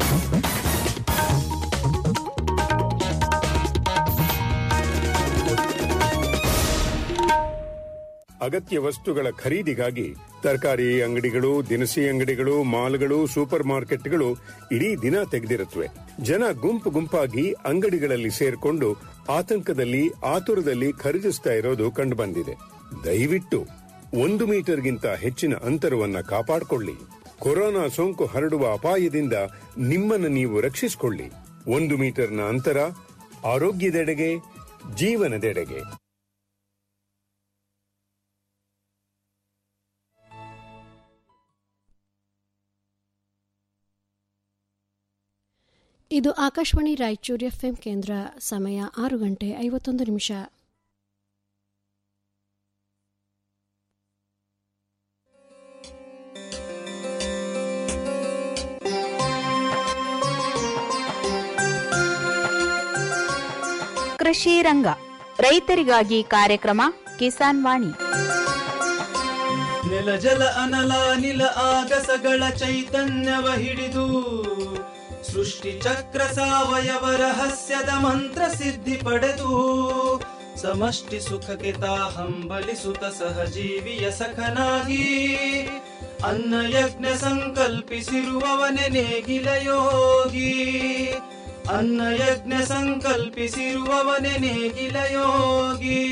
ಅಗತ್ಯ ವಸ್ತುಗಳ ಖರೀದಿಗಾಗಿ ತರಕಾರಿ ಅಂಗಡಿಗಳು ದಿನಸಿ ಅಂಗಡಿಗಳು ಮಾಲ್ಗಳು ಸೂಪರ್ ಮಾರ್ಕೆಟ್ಗಳು ಇಡೀ ದಿನ ತೆಗೆದಿರುತ್ತವೆ ಜನ ಗುಂಪು ಗುಂಪಾಗಿ ಅಂಗಡಿಗಳಲ್ಲಿ ಸೇರ್ಕೊಂಡು ಆತಂಕದಲ್ಲಿ ಆತುರದಲ್ಲಿ ಖರೀದಿಸ್ತಾ ಇರೋದು ಕಂಡುಬಂದಿದೆ ದಯವಿಟ್ಟು ಒಂದು ಮೀಟರ್ಗಿಂತ ಹೆಚ್ಚಿನ ಅಂತರವನ್ನ ಕಾಪಾಡಿಕೊಳ್ಳಿ ಕೊರೋನಾ ಸೋಂಕು ಹರಡುವ ಅಪಾಯದಿಂದ ನಿಮ್ಮನ್ನು ನೀವು ರಕ್ಷಿಸಿಕೊಳ್ಳಿ ಒಂದು ಮೀಟರ್ನ ಅಂತರ ಆರೋಗ್ಯದೆಡೆಗೆ ಜೀವನದೆಡೆಗೆ ಇದು ಆಕಾಶವಾಣಿ ರಾಯಚೂರು ಎಫ್ಎಂ ಕೇಂದ್ರ ಸಮಯ ಆರು ಗಂಟೆ ಐವತ್ತೊಂದು ನಿಮಿಷ ಕೃಷಿ ರಂಗ ರೈತರಿಗಾಗಿ ಕಾರ್ಯಕ್ರಮ ಕಿಸಾನ್ ವಾಣಿ ನೆಲ ಜಲ ಅನಲ ನಿಲ ಆಗಸಗಳ ಚೈತನ್ಯವ ಹಿಡಿದು ಸೃಷ್ಟಿ ಚಕ್ರ ಸಾವಯವ ರಹಸ್ಯದ ಮಂತ್ರ ಸಿದ್ಧಿ ಪಡೆದು ಸಮಷ್ಟಿ ಸುಖಕ್ಕೆ ತಾ ಹಂಬಲಿಸುತ್ತ ಸಹಜೀವಿಯ ಸಖನಾಗಿ ಅನ್ನ ಯಜ್ಞ ಸಂಕಲ್ಪಿಸಿರುವವನೆ ನೇಗಿಲ ಯೋಗಿ ಅನ್ನ ಯಜ್ಞ ಸಂಕಲ್ಪಿಸಿರುವವನೆ ನೇಗಿಲ ಯೋಗಿ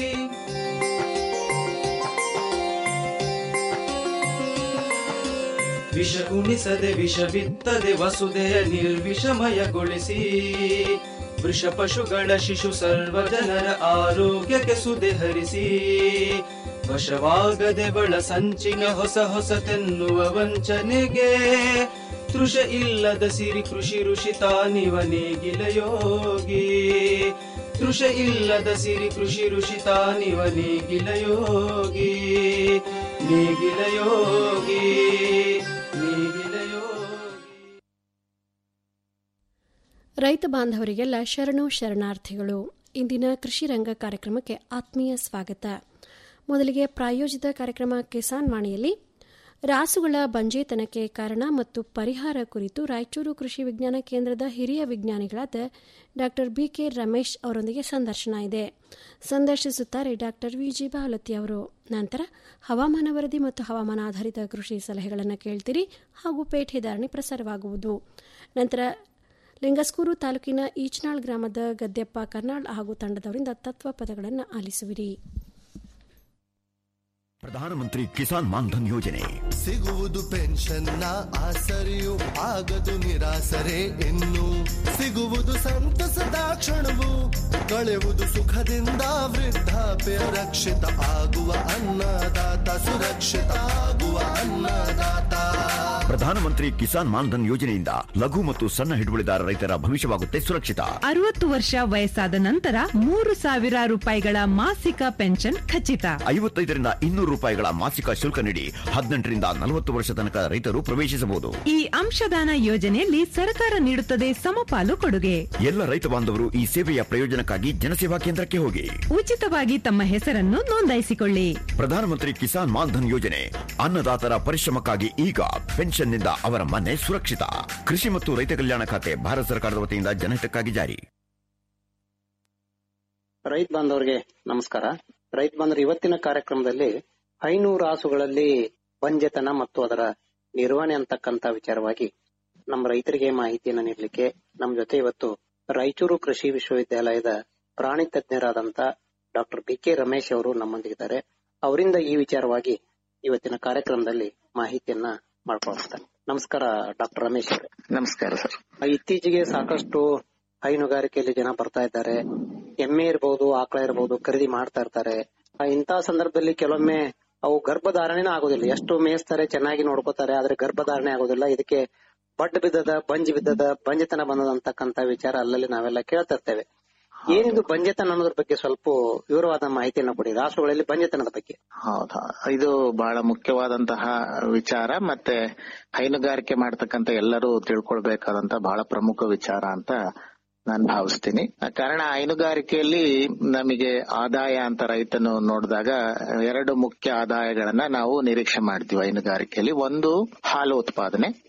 ವಿಷ ಉಣಿಸದೆ ವಿಷ ಬಿತ್ತದೆ ವಸುದೆಯ ನಿರ್ವಿಷಮಯಗೊಳಿಸಿ ವೃಷ ಪಶುಗಳ ಶಿಶು ಸರ್ವ ಜನರ ಆರೋಗ್ಯಕ್ಕೆ ಸುದೆ ಹರಿಸಿ ವಶವಾಗದೆ ಬಳ ಸಂಚಿನ ಹೊಸ ಹೊಸತೆನ್ನುವ ವಂಚನೆಗೆ ತೃಷ ಇಲ್ಲದ ಸಿರಿ ಕೃಷಿ ಋಷಿ ತಾನಿವ ನೇಗಿಲ ಯೋಗಿ ತೃಷ ಇಲ್ಲದ ಸಿರಿ ಕೃಷಿ ಋಷಿ ತಾನಿವ ನೇಗಿಲ ಯೋಗಿ ನೇಗಿಲ ಯೋಗಿ ನೇಗಿಲ ಯೋಗಿ ರೈತ ಬಾಂಧವರಿಗೆಲ್ಲ ಶರಣು ಶರಣಾರ್ಥಿಗಳು ಇಂದಿನ ಕೃಷಿ ರಂಗ ಕಾರ್ಯಕ್ರಮಕ್ಕೆ ಆತ್ಮೀಯ ಸ್ವಾಗತ ಮೊದಲಿಗೆ ಪ್ರಾಯೋಜಿತ ಕಾರ್ಯಕ್ರಮ ಕಿಸಾನ್ ವಾಣಿಯಲ್ಲಿ ರಾಸುಗಳ ಬಂಜೇತನಕ್ಕೆ ಕಾರಣ ಮತ್ತು ಪರಿಹಾರ ಕುರಿತು ರಾಯಚೂರು ಕೃಷಿ ವಿಜ್ಞಾನ ಕೇಂದ್ರದ ಹಿರಿಯ ವಿಜ್ಞಾನಿಗಳಾದ ಡಾ ಬಿಕೆ ರಮೇಶ್ ಅವರೊಂದಿಗೆ ಸಂದರ್ಶನ ಇದೆ ಸಂದರ್ಶಿಸುತ್ತಾರೆ ಡಾ ವಿಜಿ ಬಾಲತಿ ಅವರು ನಂತರ ಹವಾಮಾನ ವರದಿ ಮತ್ತು ಹವಾಮಾನ ಆಧಾರಿತ ಕೃಷಿ ಸಲಹೆಗಳನ್ನು ಕೇಳ್ತೀರಿ ಹಾಗೂ ಪೇಟೆ ಧಾರಣೆ ಪ್ರಸಾರವಾಗುವುದು ನಂತರ ಲಿಂಗಸ್ಕೂರು ತಾಲೂಕಿನ ಈಚನಾಳ್ ಗ್ರಾಮದ ಗದ್ದೆಪ್ಪ ಕರ್ನಾಳ್ ಹಾಗೂ ತಂಡದವರಿಂದ ತತ್ವ ಪದಗಳನ್ನು ಆಲಿಸುವಿರಿ ಪ್ರಧಾನಮಂತ್ರಿ ಕಿಸಾನ್ ಮಾನ್ಧನ್ ಯೋಜನೆ ಸಿಗುವುದು ಪೆನ್ಷನ್ನ ಆಸರೆಯು ಆಗದು ನಿರಾಸರೆ ಇನ್ನು ಸಿಗುವುದು ಸಂತಸದ ಕ್ಷಣವು ಕಳೆವುದು ಸುಖದಿಂದ ವೃದ್ಧಾಪ್ಯ ರಕ್ಷಿತ ಆಗುವ ಅನ್ನದಾತ ಸುರಕ್ಷಿತ ಆಗುವ ಅನ್ನದಾತ ಪ್ರಧಾನಮಂತ್ರಿ ಕಿಸಾನ್ ಮಾನ್ಧನ್ ಯೋಜನೆಯಿಂದ ಲಘು ಮತ್ತು ಸಣ್ಣ ಹಿಡುವಳಿದಾರ ರೈತರ ಭವಿಷ್ಯವಾಗುತ್ತೆ ಸುರಕ್ಷಿತ ಅರವತ್ತು ವರ್ಷ ವಯಸ್ಸಾದ ನಂತರ ಮೂರು ಸಾವಿರ ರೂಪಾಯಿಗಳ ಮಾಸಿಕ ಪೆನ್ಷನ್ ಖಚಿತ ಐವತ್ತೈದರಿಂದ ಇನ್ನೂರು ರೂಪಾಯಿಗಳ ಮಾಸಿಕ ಶುಲ್ಕ ನೀಡಿ ಹದಿನೆಂಟರಿಂದ ನಲವತ್ತು ವರ್ಷ ತನಕ ರೈತರು ಪ್ರವೇಶಿಸಬಹುದು ಈ ಅಂಶದಾನ ಯೋಜನೆಯಲ್ಲಿ ಸರ್ಕಾರ ನೀಡುತ್ತದೆ ಸಮಪಾಲು ಕೊಡುಗೆ ಎಲ್ಲ ರೈತ ಬಾಂಧವರು ಈ ಸೇವೆಯ ಪ್ರಯೋಜನಕ್ಕಾಗಿ ಜನಸೇವಾ ಕೇಂದ್ರಕ್ಕೆ ಹೋಗಿ ಉಚಿತವಾಗಿ ತಮ್ಮ ಹೆಸರನ್ನು ನೋಂದಾಯಿಸಿಕೊಳ್ಳಿ ಪ್ರಧಾನಮಂತ್ರಿ ಕಿಸಾನ್ ಮಾನ್ಧನ್ ಯೋಜನೆ ಅನ್ನದಾತರ ಪರಿಶ್ರಮಕ್ಕಾಗಿ ಈಗ ಪೆನ್ಷನ್ನಿಂದ ಅವರ ಮನೆ ಸುರಕ್ಷಿತ ಕೃಷಿ ಮತ್ತು ರೈತ ಕಲ್ಯಾಣ ಖಾತೆ ಭಾರತ ಸರ್ಕಾರದ ವತಿಯಿಂದ ಜನಹಿತಕ್ಕಾಗಿ ಜಾರಿ ರೈತ ಬಾಂಧವರಿಗೆ ನಮಸ್ಕಾರ ರೈತ ಬಾಂಧವರು ಇವತ್ತಿನ ಕಾರ್ಯಕ್ರಮದಲ್ಲಿ ಐನೂರು ರಾಸುಗಳಲ್ಲಿ ಬಂಜೆತನ ಮತ್ತು ಅದರ ನಿರ್ವಹಣೆ ಅಂತಕ್ಕಂತ ವಿಚಾರವಾಗಿ ನಮ್ಮ ರೈತರಿಗೆ ಮಾಹಿತಿಯನ್ನು ನೀಡಲಿಕ್ಕೆ ನಮ್ಮ ಜೊತೆ ಇವತ್ತು ರಾಯಚೂರು ಕೃಷಿ ವಿಶ್ವವಿದ್ಯಾಲಯದ ಪ್ರಾಣಿ ತಜ್ಞರಾದಂತ ಡಾಕ್ಟರ್ ಬಿ ಕೆ ರಮೇಶ್ ಅವರು ನಮ್ಮೊಂದಿಗಿದ್ದಾರೆ ಅವರಿಂದ ಈ ವಿಚಾರವಾಗಿ ಇವತ್ತಿನ ಕಾರ್ಯಕ್ರಮದಲ್ಲಿ ಮಾಹಿತಿಯನ್ನ ಮಾಡ್ಕೊಳ್ತಾರೆ ನಮಸ್ಕಾರ ಡಾಕ್ಟರ್ ರಮೇಶ್ ಅವರೇ ನಮಸ್ಕಾರ ಸರ್ ಇತ್ತೀಚೆಗೆ ಸಾಕಷ್ಟು ಹೈನುಗಾರಿಕೆಯಲ್ಲಿ ಜನ ಬರ್ತಾ ಇದ್ದಾರೆ ಎಮ್ಮೆ ಇರಬಹುದು ಆಕಳ ಇರಬಹುದು ಖರೀದಿ ಮಾಡ್ತಾ ಇರ್ತಾರೆ ಆ, ಇಂತಹ ಸಂದರ್ಭದಲ್ಲಿ ಕೆಲವೊಮ್ಮೆ ಅವು ಗರ್ಭಧಾರಣೆನೇ ಆಗೋದಿಲ್ಲ ಎಷ್ಟು ಮೇಯಿಸ್ತಾರೆ ಚೆನ್ನಾಗಿ ನೋಡ್ಕೋತಾರೆ ಆದ್ರೆ ಗರ್ಭಧಾರಣೆ ಆಗೋದಿಲ್ಲ ಇದಕ್ಕೆ ಬಡ್ ಬಿದ್ದದ ಬಂಜ್ ಬಿದ್ದದ ಬಂಜೆತನ ಬಂದದ ಅಂತಕ್ಕಂತ ವಿಚಾರ ಅಲ್ಲಲ್ಲಿ ನಾವೆಲ್ಲ ಕೇಳ್ತಾ ಇರ್ತೇವೆ ಏನಿದು ಬಂಜೆತನ ಅನ್ನೋದ್ರ ಬಗ್ಗೆ ಸ್ವಲ್ಪ ವಿವರವಾದ ಮಾಹಿತಿಯನ್ನು ಕೊಡಿ ರಾಷ್ಟ್ರಗಳಲ್ಲಿ ಬಂಜೆತನದ ಬಗ್ಗೆ ಹೌದಾ ಇದು ಬಹಳ ಮುಖ್ಯವಾದಂತಹ ವಿಚಾರ ಮತ್ತೆ ಹೈನುಗಾರಿಕೆ ಮಾಡ್ತಕ್ಕಂತ ಎಲ್ಲರೂ ತಿಳ್ಕೊಳ್ಬೇಕಾದಂತ ಬಹಳ ಪ್ರಮುಖ ವಿಚಾರ ಅಂತ ನಾನ್ ಭಾವಿಸ್ತೀನಿ ಕಾರಣ ಹೈನುಗಾರಿಕೆಯಲ್ಲಿ ನಮಗೆ ಆದಾಯ ಅಂತ ರೈತನು ನೋಡಿದಾಗ ಎರಡು ಮುಖ್ಯ ಆದಾಯಗಳನ್ನ ನಾವು ನಿರೀಕ್ಷೆ ಮಾಡ್ತೀವಿ ಹೈನುಗಾರಿಕೆಯಲ್ಲಿ ಒಂದು ಹಾಲು ಉತ್ಪಾದನೆ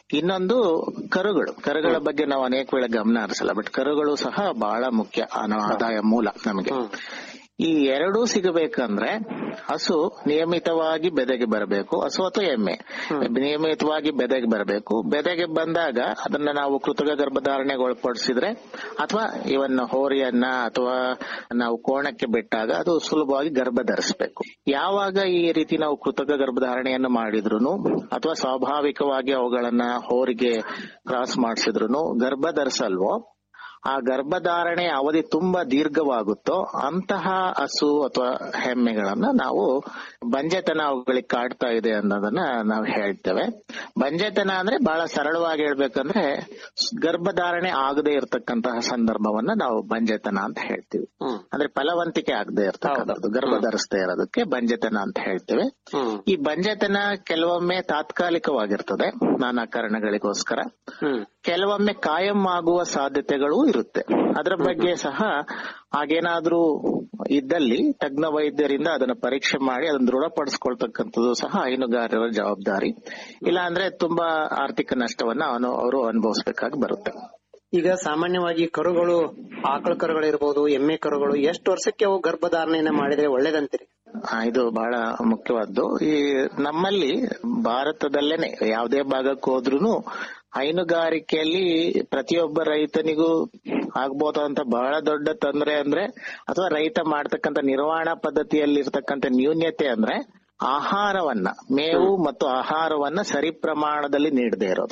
ಇನ್ನೊಂದು ಕರುಗಳು ಕರುಗಳ ಬಗ್ಗೆ ನಾವು ಅನೇಕ ವೇಳೆ ಗಮನ ಹರಿಸಲ್ಲ ಬಟ್ ಕರುಗಳು ಸಹ ಬಹಳ ಮುಖ್ಯ ಆ ನಮ್ಮ ಆದಾಯ ಮೂಲ ನಮಗೆ ಈ ಎರಡೂ ಸಿಗಬೇಕಂದ್ರೆ ಹಸು ನಿಯಮಿತವಾಗಿ ಬೆದೆಗೆ ಬರಬೇಕು ಹಸು ಅಥವಾ ಎಮ್ಮೆ ನಿಯಮಿತವಾಗಿ ಬೆದೆಗೆ ಬರಬೇಕು ಬೆದೆಗೆ ಬಂದಾಗ ಅದನ್ನ ನಾವು ಕೃತಕ ಗರ್ಭಧಾರಣೆಗೆ ಒಳಪಡಿಸಿದ್ರೆ ಅಥವಾ ಇವನ್ ಹೋರಿಯನ್ನ ಅಥವಾ ನಾವು ಕೋಣಕ್ಕೆ ಬಿಟ್ಟಾಗ ಅದು ಸುಲಭವಾಗಿ ಗರ್ಭ ಧರಿಸಬೇಕು ಯಾವಾಗ ಈ ರೀತಿ ನಾವು ಕೃತಕ ಗರ್ಭಧಾರಣೆಯನ್ನು ಮಾಡಿದ್ರು ಅಥವಾ ಸ್ವಾಭಾವಿಕವಾಗಿ ಅವುಗಳನ್ನ ಹೋರಿಗೆ ಕ್ರಾಸ್ ಮಾಡಿಸಿದ್ರು ಗರ್ಭ ಧರಿಸಲ್ವೋ ಆ ಗರ್ಭಧಾರಣೆ ಅವಧಿ ತುಂಬಾ ದೀರ್ಘವಾಗುತ್ತೋ ಅಂತಹ ಹಸು ಅಥವಾ ಹೆಮ್ಮೆಗಳನ್ನ ನಾವು ಬಂಜೆತನ ಅವುಗಳಿಗೆ ಕಾಡ್ತಾ ಇದೆ ಅನ್ನೋದನ್ನ ನಾವು ಹೇಳ್ತೇವೆ ಬಂಜೆತನ ಅಂದ್ರೆ ಬಹಳ ಸರಳವಾಗಿ ಹೇಳ್ಬೇಕಂದ್ರೆ ಗರ್ಭಧಾರಣೆ ಆಗದೆ ಇರತಕ್ಕಂತಹ ಸಂದರ್ಭವನ್ನ ನಾವು ಬಂಜೆತನ ಅಂತ ಹೇಳ್ತೀವಿ ಅಂದ್ರೆ ಫಲವಂತಿಕೆ ಆಗದೆ ಇರ್ತಕ್ಕಂಥದ್ದು ಗರ್ಭ ಧರಿಸದೇ ಇರೋದಕ್ಕೆ ಬಂಜೆತನ ಅಂತ ಹೇಳ್ತೇವೆ ಈ ಬಂಜೆತನ ಕೆಲವೊಮ್ಮೆ ತಾತ್ಕಾಲಿಕವಾಗಿರ್ತದೆ ನಾನಾ ಕಾರಣಗಳಿಗೋಸ್ಕರ ಕೆಲವೊಮ್ಮೆ ಕಾಯಂ ಆಗುವ ಸಾಧ್ಯತೆಗಳು ಇರುತ್ತೆ ಅದರ ಬಗ್ಗೆ ಸಹ ಹಾಗೇನಾದ್ರೂ ಇದ್ದಲ್ಲಿ ತಜ್ಞ ವೈದ್ಯರಿಂದ ಅದನ್ನ ಪರೀಕ್ಷೆ ಮಾಡಿ ಅದನ್ನ ದೃಢಪಡಿಸ್ಕೊಳ್ತಕ್ಕಂಥದ್ದು ಸಹ ಹೈನುಗಾರರ ಜವಾಬ್ದಾರಿ ಇಲ್ಲ ಅಂದ್ರೆ ತುಂಬಾ ಆರ್ಥಿಕ ನಷ್ಟವನ್ನ ಅವನು ಅವರು ಅನುಭವಿಸಬೇಕಾಗಿ ಬರುತ್ತೆ ಈಗ ಸಾಮಾನ್ಯವಾಗಿ ಕರುಗಳು ಆಕಳ ಕರುಗಳಿರ್ಬೋದು ಎಮ್ಮೆ ಕರುಗಳು ಎಷ್ಟು ವರ್ಷಕ್ಕೆ ಅವು ಗರ್ಭಧಾರಣೆಯನ್ನ ಮಾಡಿದ್ರೆ ಒಳ್ಳೇದಂತೀರಿ ಆ, ಇದು ಬಹಳ ಮುಖ್ಯವಾದ್ದು ಈ ನಮ್ಮಲ್ಲಿ ಭಾರತದಲ್ಲೇನೆ ಯಾವುದೇ ಭಾಗಕ್ಕೆ ಹೋದ್ರೂ ಹೈನುಗಾರಿಕೆಯಲ್ಲಿ ಪ್ರತಿಯೊಬ್ಬ ರೈತನಿಗೂ ಆಗ್ಬೋದಂತ ಬಹಳ ದೊಡ್ಡ ತೊಂದರೆ ಅಂದ್ರೆ ಅಥವಾ ರೈತ ಮಾಡ್ತಕ್ಕಂತ ನಿರ್ವಹಣಾ ಪದ್ಧತಿಯಲ್ಲಿ ಇರ್ತಕ್ಕಂತ ನ್ಯೂನ್ಯತೆ ಅಂದ್ರೆ ಆಹಾರವನ್ನ ಮೇವು ಮತ್ತು ಆಹಾರವನ್ನ ಸರಿ ಪ್ರಮಾಣದಲ್ಲಿ ನೀಡದೇ ಇರೋದು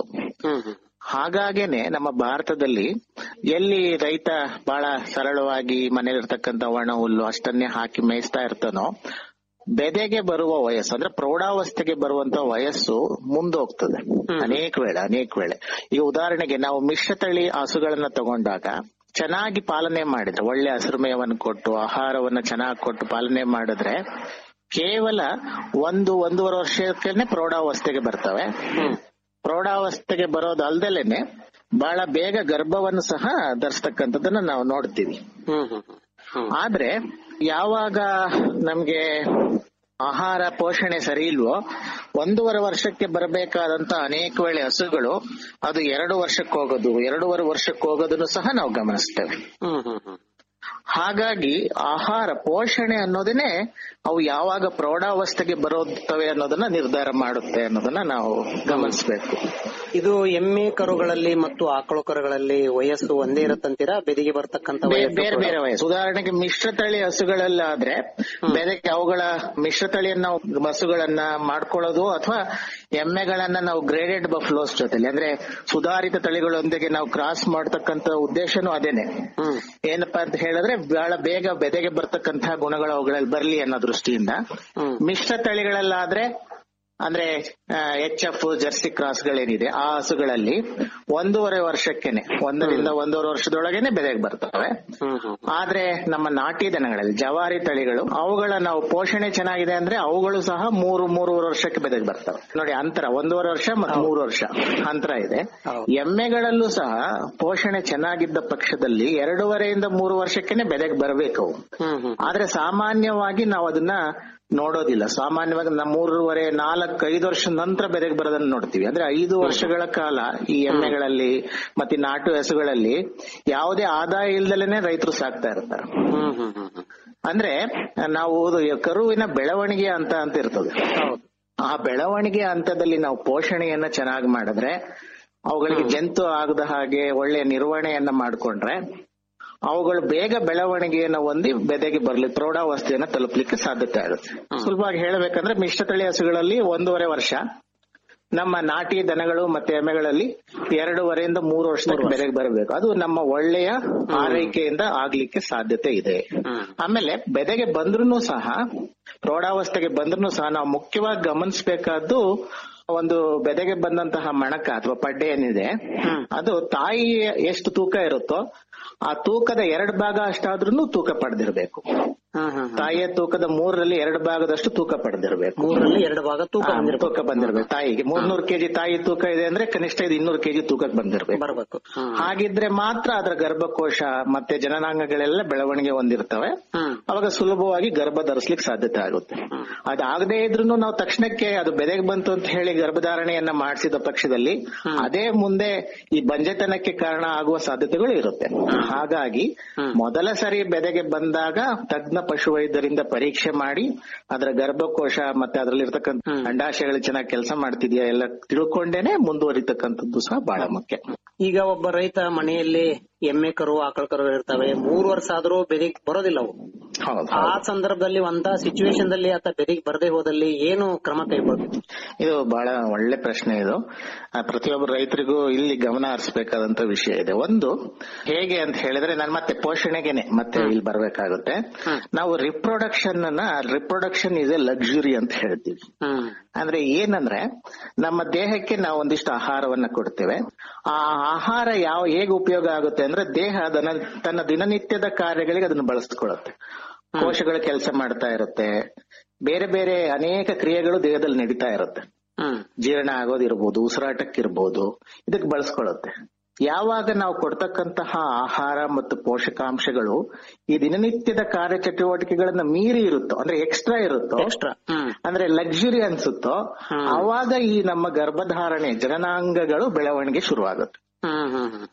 ಹಾಗಾಗೇನೆ ನಮ್ಮ ಭಾರತದಲ್ಲಿ ಎಲ್ಲಿ ರೈತ ಬಹಳ ಸರಳವಾಗಿ ಮನೇಲಿರ್ತಕ್ಕಂತ ಒಣ ಹುಲ್ಲು ಅಷ್ಟನ್ನೇ ಹಾಕಿ ಮೇಯಿಸ್ತಾ ಇರ್ತಾನೋ ಬೆದೆಗೆ ಬರುವ ವಯಸ್ಸು ಅಂದ್ರೆ ಪ್ರೌಢಾವಸ್ಥೆಗೆ ಬರುವಂತ ವಯಸ್ಸು ಮುಂದೋಗ್ತದೆ ಅನೇಕ ವೇಳೆ ಅನೇಕ ವೇಳೆ ಈಗ ಉದಾಹರಣೆಗೆ ನಾವು ಮಿಶ್ರತಳಿ ಹಸುಗಳನ್ನ ತಗೊಂಡಾಗ ಚೆನ್ನಾಗಿ ಪಾಲನೆ ಮಾಡಿದ್ರೆ ಒಳ್ಳೆ ಹಸಿರು ಮೇವನ್ನು ಕೊಟ್ಟು ಆಹಾರವನ್ನ ಚೆನ್ನಾಗಿ ಕೊಟ್ಟು ಪಾಲನೆ ಮಾಡಿದ್ರೆ ಕೇವಲ ಒಂದು ಒಂದೂವರೆ ವರ್ಷಕ್ಕೆ ಪ್ರೌಢಾವಸ್ಥೆಗೆ ಬರ್ತವೆ ಪ್ರೌಢಾವಸ್ಥೆಗೆ ಬರೋದಲ್ದಲೇನೆ ಬಹಳ ಬೇಗ ಗರ್ಭವನ್ನು ಸಹ ಧರಿಸ್ತಕ್ಕಂಥದ್ದನ್ನ ನಾವು ನೋಡ್ತೀವಿ ಆದ್ರೆ ಯಾವಾಗ ನಮ್ಗೆ ಆಹಾರ ಪೋಷಣೆ ಸರಿ ಇಲ್ವೋ ಒಂದೂವರೆ ವರ್ಷಕ್ಕೆ ಬರಬೇಕಾದಂತ ಅನೇಕ ವೇಳೆ ಹಸುಗಳು ಅದು ಎರಡು ವರ್ಷಕ್ಕೆ ಹೋಗೋದು ಎರಡೂವರೆ ವರ್ಷಕ್ಕೆ ಹೋಗೋದನ್ನು ಸಹ ನಾವು ಗಮನಿಸ್ತೇವೆ ಹಾಗಾಗಿ ಆಹಾರ ಪೋಷಣೆ ಅನ್ನೋದನ್ನೇ ಅವು ಯಾವಾಗ ಪ್ರೌಢಾವಸ್ಥೆಗೆ ಬರುತ್ತವೆ ಅನ್ನೋದನ್ನ ನಿರ್ಧಾರ ಮಾಡುತ್ತೆ ಅನ್ನೋದನ್ನ ನಾವು ಗಮನಿಸಬೇಕು ಇದು ಎಮ್ಮೆ ಕರುಗಳಲ್ಲಿ ಮತ್ತು ಆಕಳು ಕರುಗಳಲ್ಲಿ ವಯಸ್ಸು ಒಂದೇ ಇರುತ್ತಂತೀರಾ ಬೆದಿಗೆ ಬರ್ತಕ್ಕಂತ ಬೇ- ವಯಸ್ಸು ಬೇರೆ ಕೂಡ? ಬೇರೆ ವಯಸ್ಸು ಉದಾಹರಣೆಗೆ ಮಿಶ್ರತಳಿ ಹಸುಗಳಲ್ಲಾದ್ರೆ ಬೆದಕ್ಕೆ ಅವುಗಳ ಮಿಶ್ರತಳಿಯನ್ನ ನಾವು ಹಸುಗಳನ್ನ ಮಾಡ್ಕೊಳ್ಳೋದು ಅಥವಾ ಎಮ್ಮೆಗಳನ್ನ ನಾವು ಗ್ರೇಡೆಡ್ ಬಫ್ಲೋಸ್ ಜೊತೆಲಿ ಅಂದ್ರೆ ಸುಧಾರಿತ ತಳಿಗಳೊಂದಿಗೆ ನಾವು ಕ್ರಾಸ್ ಮಾಡ್ತಕ್ಕಂತ ಉದ್ದೇಶನೂ ಅದೇನೆ ಏನಪ್ಪಾ ಅಂತ ಹೇಳಿದ್ರೆ ಬಹಳ ಬೇಗ ಬೆದೆಗೆ ಬರ್ತಕ್ಕಂತಹ ಗುಣಗಳು ಅವುಗಳಲ್ಲಿ ಬರ್ಲಿ ಅನ್ನೋ ದೃಷ್ಟಿಯಿಂದ ಮಿಶ್ರ ತಳಿಗಳಲ್ಲಾದ್ರೆ ಅಂದ್ರೆ ಎಚ್ ಎಫ್ ಜರ್ಸಿ ಕ್ರಾಸ್ ಗಳೇನಿದೆ ಆ ಹಸುಗಳಲ್ಲಿ ಒಂದೂವರೆ ವರ್ಷಕ್ಕೆನೆ ಒಂದರಿಂದ ಒಂದೂವರೆ ವರ್ಷದೊಳಗೇನೆ ಬೆದೆಗೆ ಬರ್ತವೆ ಆದ್ರೆ ನಮ್ಮ ನಾಟಿ ದನಗಳಲ್ಲಿ ಜವಾರಿ ತಳಿಗಳು ಅವುಗಳ ನಾವು ಪೋಷಣೆ ಚೆನ್ನಾಗಿದೆ ಅಂದ್ರೆ ಅವುಗಳು ಸಹ ಮೂರು ಮೂರುವರೆ ವರ್ಷಕ್ಕೆ ಬೆದೆಗೆ ಬರ್ತವೆ ನೋಡಿ ಅಂತರ ಒಂದೂವರೆ ವರ್ಷ ಮತ್ತು ಮೂರು ವರ್ಷ ಅಂತರ ಇದೆ ಎಮ್ಮೆಗಳಲ್ಲೂ ಸಹ ಪೋಷಣೆ ಚೆನ್ನಾಗಿದ್ದ ಪಕ್ಷದಲ್ಲಿ ಎರಡೂವರೆಯಿಂದ ಮೂರು ವರ್ಷಕ್ಕೆನೆ ಬೆದೆಗೆ ಬರಬೇಕು ಅವು ಆದ್ರೆ ಸಾಮಾನ್ಯವಾಗಿ ನಾವು ಅದನ್ನ ನೋಡೋದಿಲ್ಲ ಸಾಮಾನ್ಯವಾಗಿ ನಮ್ಮ ಮೂರುವರೆ ನಾಲ್ಕು ಐದು ವರ್ಷದ ನಂತರ ಬೆದೆಗೆ ಬರೋದನ್ನ ನೋಡ್ತೀವಿ ಅಂದ್ರೆ ಐದು ವರ್ಷಗಳ ಕಾಲ ಈ ಎಮ್ಮೆಗಳಲ್ಲಿ ಮತ್ತೆ ಈ ನಾಟು ಹಸುಗಳಲ್ಲಿ ಯಾವುದೇ ಆದಾಯ ಇಲ್ದಲೇನೆ ರೈತರು ಸಾಕ್ತಾ ಇರ್ತಾರೆ ಅಂದ್ರೆ ನಾವು ಕರುವಿನ ಬೆಳವಣಿಗೆ ಅಂತ ಅಂತ ಇರ್ತದೆ ಆ ಬೆಳವಣಿಗೆ ಹಂತದಲ್ಲಿ ನಾವು ಪೋಷಣೆಯನ್ನ ಚೆನ್ನಾಗಿ ಮಾಡಿದ್ರೆ ಅವುಗಳಿಗೆ ಜಂತು ಆಗದ ಹಾಗೆ ಒಳ್ಳೆಯ ನಿರ್ವಹಣೆಯನ್ನ ಮಾಡ್ಕೊಂಡ್ರೆ ಅವುಗಳು ಬೇಗ ಬೆಳವಣಿಗೆಯನ್ನ ಹೊಂದಿ ಬೆದೆಗೆ ಬರ್ಲಿ ಪ್ರೌಢಾವಸ್ಥೆಯನ್ನ ತಲುಪಲಿಕ್ಕೆ ಸಾಧ್ಯತೆ ಆಗುತ್ತೆ ಸುಲಭವಾಗಿ ಹೇಳಬೇಕಂದ್ರೆ ಮಿಶ್ರತಳಿ ಹಸುಗಳಲ್ಲಿ ಒಂದೂವರೆ ವರ್ಷ ನಮ್ಮ ನಾಟಿ ದನಗಳು ಮತ್ತೆ ಎಮ್ಮೆಗಳಲ್ಲಿ ಎರಡೂವರೆಯಿಂದ ಮೂರು ವರ್ಷಕ್ಕೆ ಬೆಲೆಗೆ ಬರಬೇಕು ಅದು ನಮ್ಮ ಒಳ್ಳೆಯ ಆರೈಕೆಯಿಂದ ಆಗ್ಲಿಕ್ಕೆ ಸಾಧ್ಯತೆ ಇದೆ ಆಮೇಲೆ ಬೆದೆಗೆ ಬಂದ್ರೂ ಸಹ ಪ್ರೌಢಾವಸ್ಥೆಗೆ ಬಂದ್ರೂ ಸಹ ನಾವು ಮುಖ್ಯವಾಗಿ ಗಮನಿಸಬೇಕಾದ್ದು ಒಂದು ಬೆದೆಗೆ ಬಂದಂತಹ ಮಣಕ ಅಥವಾ ಪಡ್ಡೆ ಏನಿದೆ ಅದು ತಾಯಿ ಎಷ್ಟು ತೂಕ ಇರುತ್ತೋ ಆ ತೂಕದ ಎರಡು ಭಾಗ ಅಷ್ಟಾದ್ರೂ ತೂಕ ಪಡೆದಿರಬೇಕು ತಾಯಿಯ ತೂಕದ ಮೂರರಲ್ಲಿ ಎರಡು ಭಾಗದಷ್ಟು ತೂಕ ಪಡೆದಿರಬೇಕು ಮೂರರಲ್ಲಿ ಎರಡು ಭಾಗ ತೂಕ ಹಾ, ಬಂದಿರ್ಬೇಕು. ತೂಕ ಬಂದಿರ್ಬೇಕು ತಾಯಿಗೆ ಮೂರ್ನೂರು ಕೆಜಿ ತಾಯಿ ತೂಕ ಇದೆ ಅಂದ್ರೆ ಕನಿಷ್ಠ ಇದು ಇನ್ನೂರು ಕೆಜಿ ತೂಕಕ್ಕೆ ಬಂದಿರ್ಬೇಕು ಬರ್ಬೇಕು ಹ್ಮ್. ಹಾಗಿದ್ರೆ ಮಾತ್ರ ಅದರ ಗರ್ಭಕೋಶ ಮತ್ತೆ ಜನನಾಂಗಗಳೆಲ್ಲ ಬೆಳವಣಿಗೆ ಹೊಂದಿರ್ತವೆ ಹ್ಮ್. ಅವಾಗ ಸುಲಭವಾಗಿ ಗರ್ಭ ಧರಿಸ್ಲಿಕ್ಕೆ ಸಾಧ್ಯತೆ ಆಗುತ್ತೆ ಅದಾಗದೇ ಇದ್ರೂ ನಾವು ತಕ್ಷಣಕ್ಕೆ ಅದು ಬೆದೆಗೆ ಬಂತು ಅಂತ ಹೇಳಿ ಗರ್ಭಧಾರಣೆಯನ್ನ ಮಾಡಿಸಿದ ಪಕ್ಷದಲ್ಲಿ ಅದೇ ಮುಂದೆ ಈ ಬಂಜೆತನಕ್ಕೆ ಕಾರಣ ಆಗುವ ಸಾಧ್ಯತೆಗಳು ಇರುತ್ತೆ ಹಾಗಾಗಿ ಮೊದಲ ಸರಿ ಬೆದೆಗೆ ಬಂದಾಗ ತಜ್ಞ ಪಶುವೈದ್ಯರಿಂದ ಪರೀಕ್ಷೆ ಮಾಡಿ ಅದರ ಗರ್ಭಕೋಶ ಮತ್ತೆ ಅದರಲ್ಲಿರ್ತಕ್ಕಂಥ ಅಂಡಾಶಯಗಳು ಚೆನ್ನಾಗಿ ಕೆಲಸ ಮಾಡ್ತಿದ್ಯಾ ಎಲ್ಲ ತಿಳ್ಕೊಂಡೇನೆ ಮುಂದುವರಿತಕ್ಕಂಥದ್ದು ಸಹ ಬಹಳ ಮುಖ್ಯ ಈಗ ಒಬ್ಬ ರೈತ ಮನೆಯಲ್ಲಿ ಎಮ್ಮೆ ಕರು ಆಕಳ ಕರು ಇರ್ತವೆ ಮೂರು ವರ್ಷ ಆದ್ರೂ ಬೆದಿಗ್ ಬರೋದಿಲ್ಲ ಅವು ಹೌದು ಆ ಸಂದರ್ಭದಲ್ಲಿ ಅಂತ ಸಿಚುವೇಶನ್ ದಲ್ಲಿ ಆತ ಬೆದಿಗ್ ಬರದೇ ಹೋದಲ್ಲಿ ಏನು ಕ್ರಮ ಕೈಗೊಳ್ಬೇಕು ಇದು ಬಹಳ ಒಳ್ಳೆ ಪ್ರಶ್ನೆ ಇದು ಆ, ಪ್ರತಿಯೊಬ್ಬ ರೈತರಿಗೂ ಇಲ್ಲಿ ಗಮನ ಹರಿಸಬೇಕಾದಂತ ವಿಷಯ ಇದೆ ಒಂದು ಹೇಗೆ ಅಂತ ಹೇಳಿದ್ರೆ ನಾನು ಮತ್ತೆ ಪೋಷಣೆಗೆನೆ ಮತ್ತೆ ಇಲ್ಲಿ ಬರ್ಬೇಕಾಗುತ್ತೆ ನಾವು ರಿಪ್ರೊಡಕ್ಷನ್ ಅನ್ನ ರಿಪ್ರೊಡಕ್ಷನ್ ಇಸ್ ಎ ಲಕ್ಸುರಿ ಅಂತ ಹೇಳ್ತೀವಿ ಹ್ಮ್ ಅಂದ್ರೆ ಏನಂದ್ರೆ ನಮ್ಮ ದೇಹಕ್ಕೆ ನಾವು ಒಂದಿಷ್ಟು ಆಹಾರವನ್ನ ಕೊಡ್ತೇವೆ ಆ ಆಹಾರ ಯಾವ ಹೇಗೆ ಉಪಯೋಗ ಆಗುತ್ತೆ ಅಂದ್ರೆ ದೇಹ ಅದನ್ನ ತನ್ನ ದಿನನಿತ್ಯದ ಕಾರ್ಯಗಳಿಗೆ ಅದನ್ನು ಬಳಸ್ಕೊಳ್ಳುತ್ತೆ ಕೋಶಗಳು ಕೆಲಸ ಮಾಡ್ತಾ ಇರುತ್ತೆ ಬೇರೆ ಬೇರೆ ಅನೇಕ ಕ್ರಿಯೆಗಳು ದೇಹದಲ್ಲಿ ನಡೀತಾ ಇರುತ್ತೆ ಹ್ಮ್ ಜೀರ್ಣ ಆಗೋದಿರ್ಬೋದು ಉಸಿರಾಟಕ್ಕಿರ್ಬೋದು ಇದಕ್ಕೆ ಬಳಸ್ಕೊಳ್ಳುತ್ತೆ ಯಾವಾಗ ನಾವು ಕೊಡ್ತಕ್ಕಂತಹ ಆಹಾರ ಮತ್ತು ಪೋಷಕಾಂಶಗಳು ಈ ದಿನನಿತ್ಯದ ಕಾರ್ಯಚಟುವಟಿಕೆಗಳನ್ನ ಮೀರಿ ಇರುತ್ತೋ ಅಂದ್ರೆ ಎಕ್ಸ್ಟ್ರಾ ಇರುತ್ತೋ ಎಕ್ಸ್ಟ್ರಾ ಹ್ಮ್ ಅಂದ್ರೆ ಲಕ್ಸುರಿ ಅನ್ಸುತ್ತೋ ಆವಾಗ ಈ ನಮ್ಮ ಗರ್ಭಧಾರಣೆ ಜನನಾಂಗಗಳು ಬೆಳವಣಿಗೆ ಶುರುವಾಗುತ್ತೆ ಹ್ಮ್ ಹ್ಮ್ ಹ್ಮ್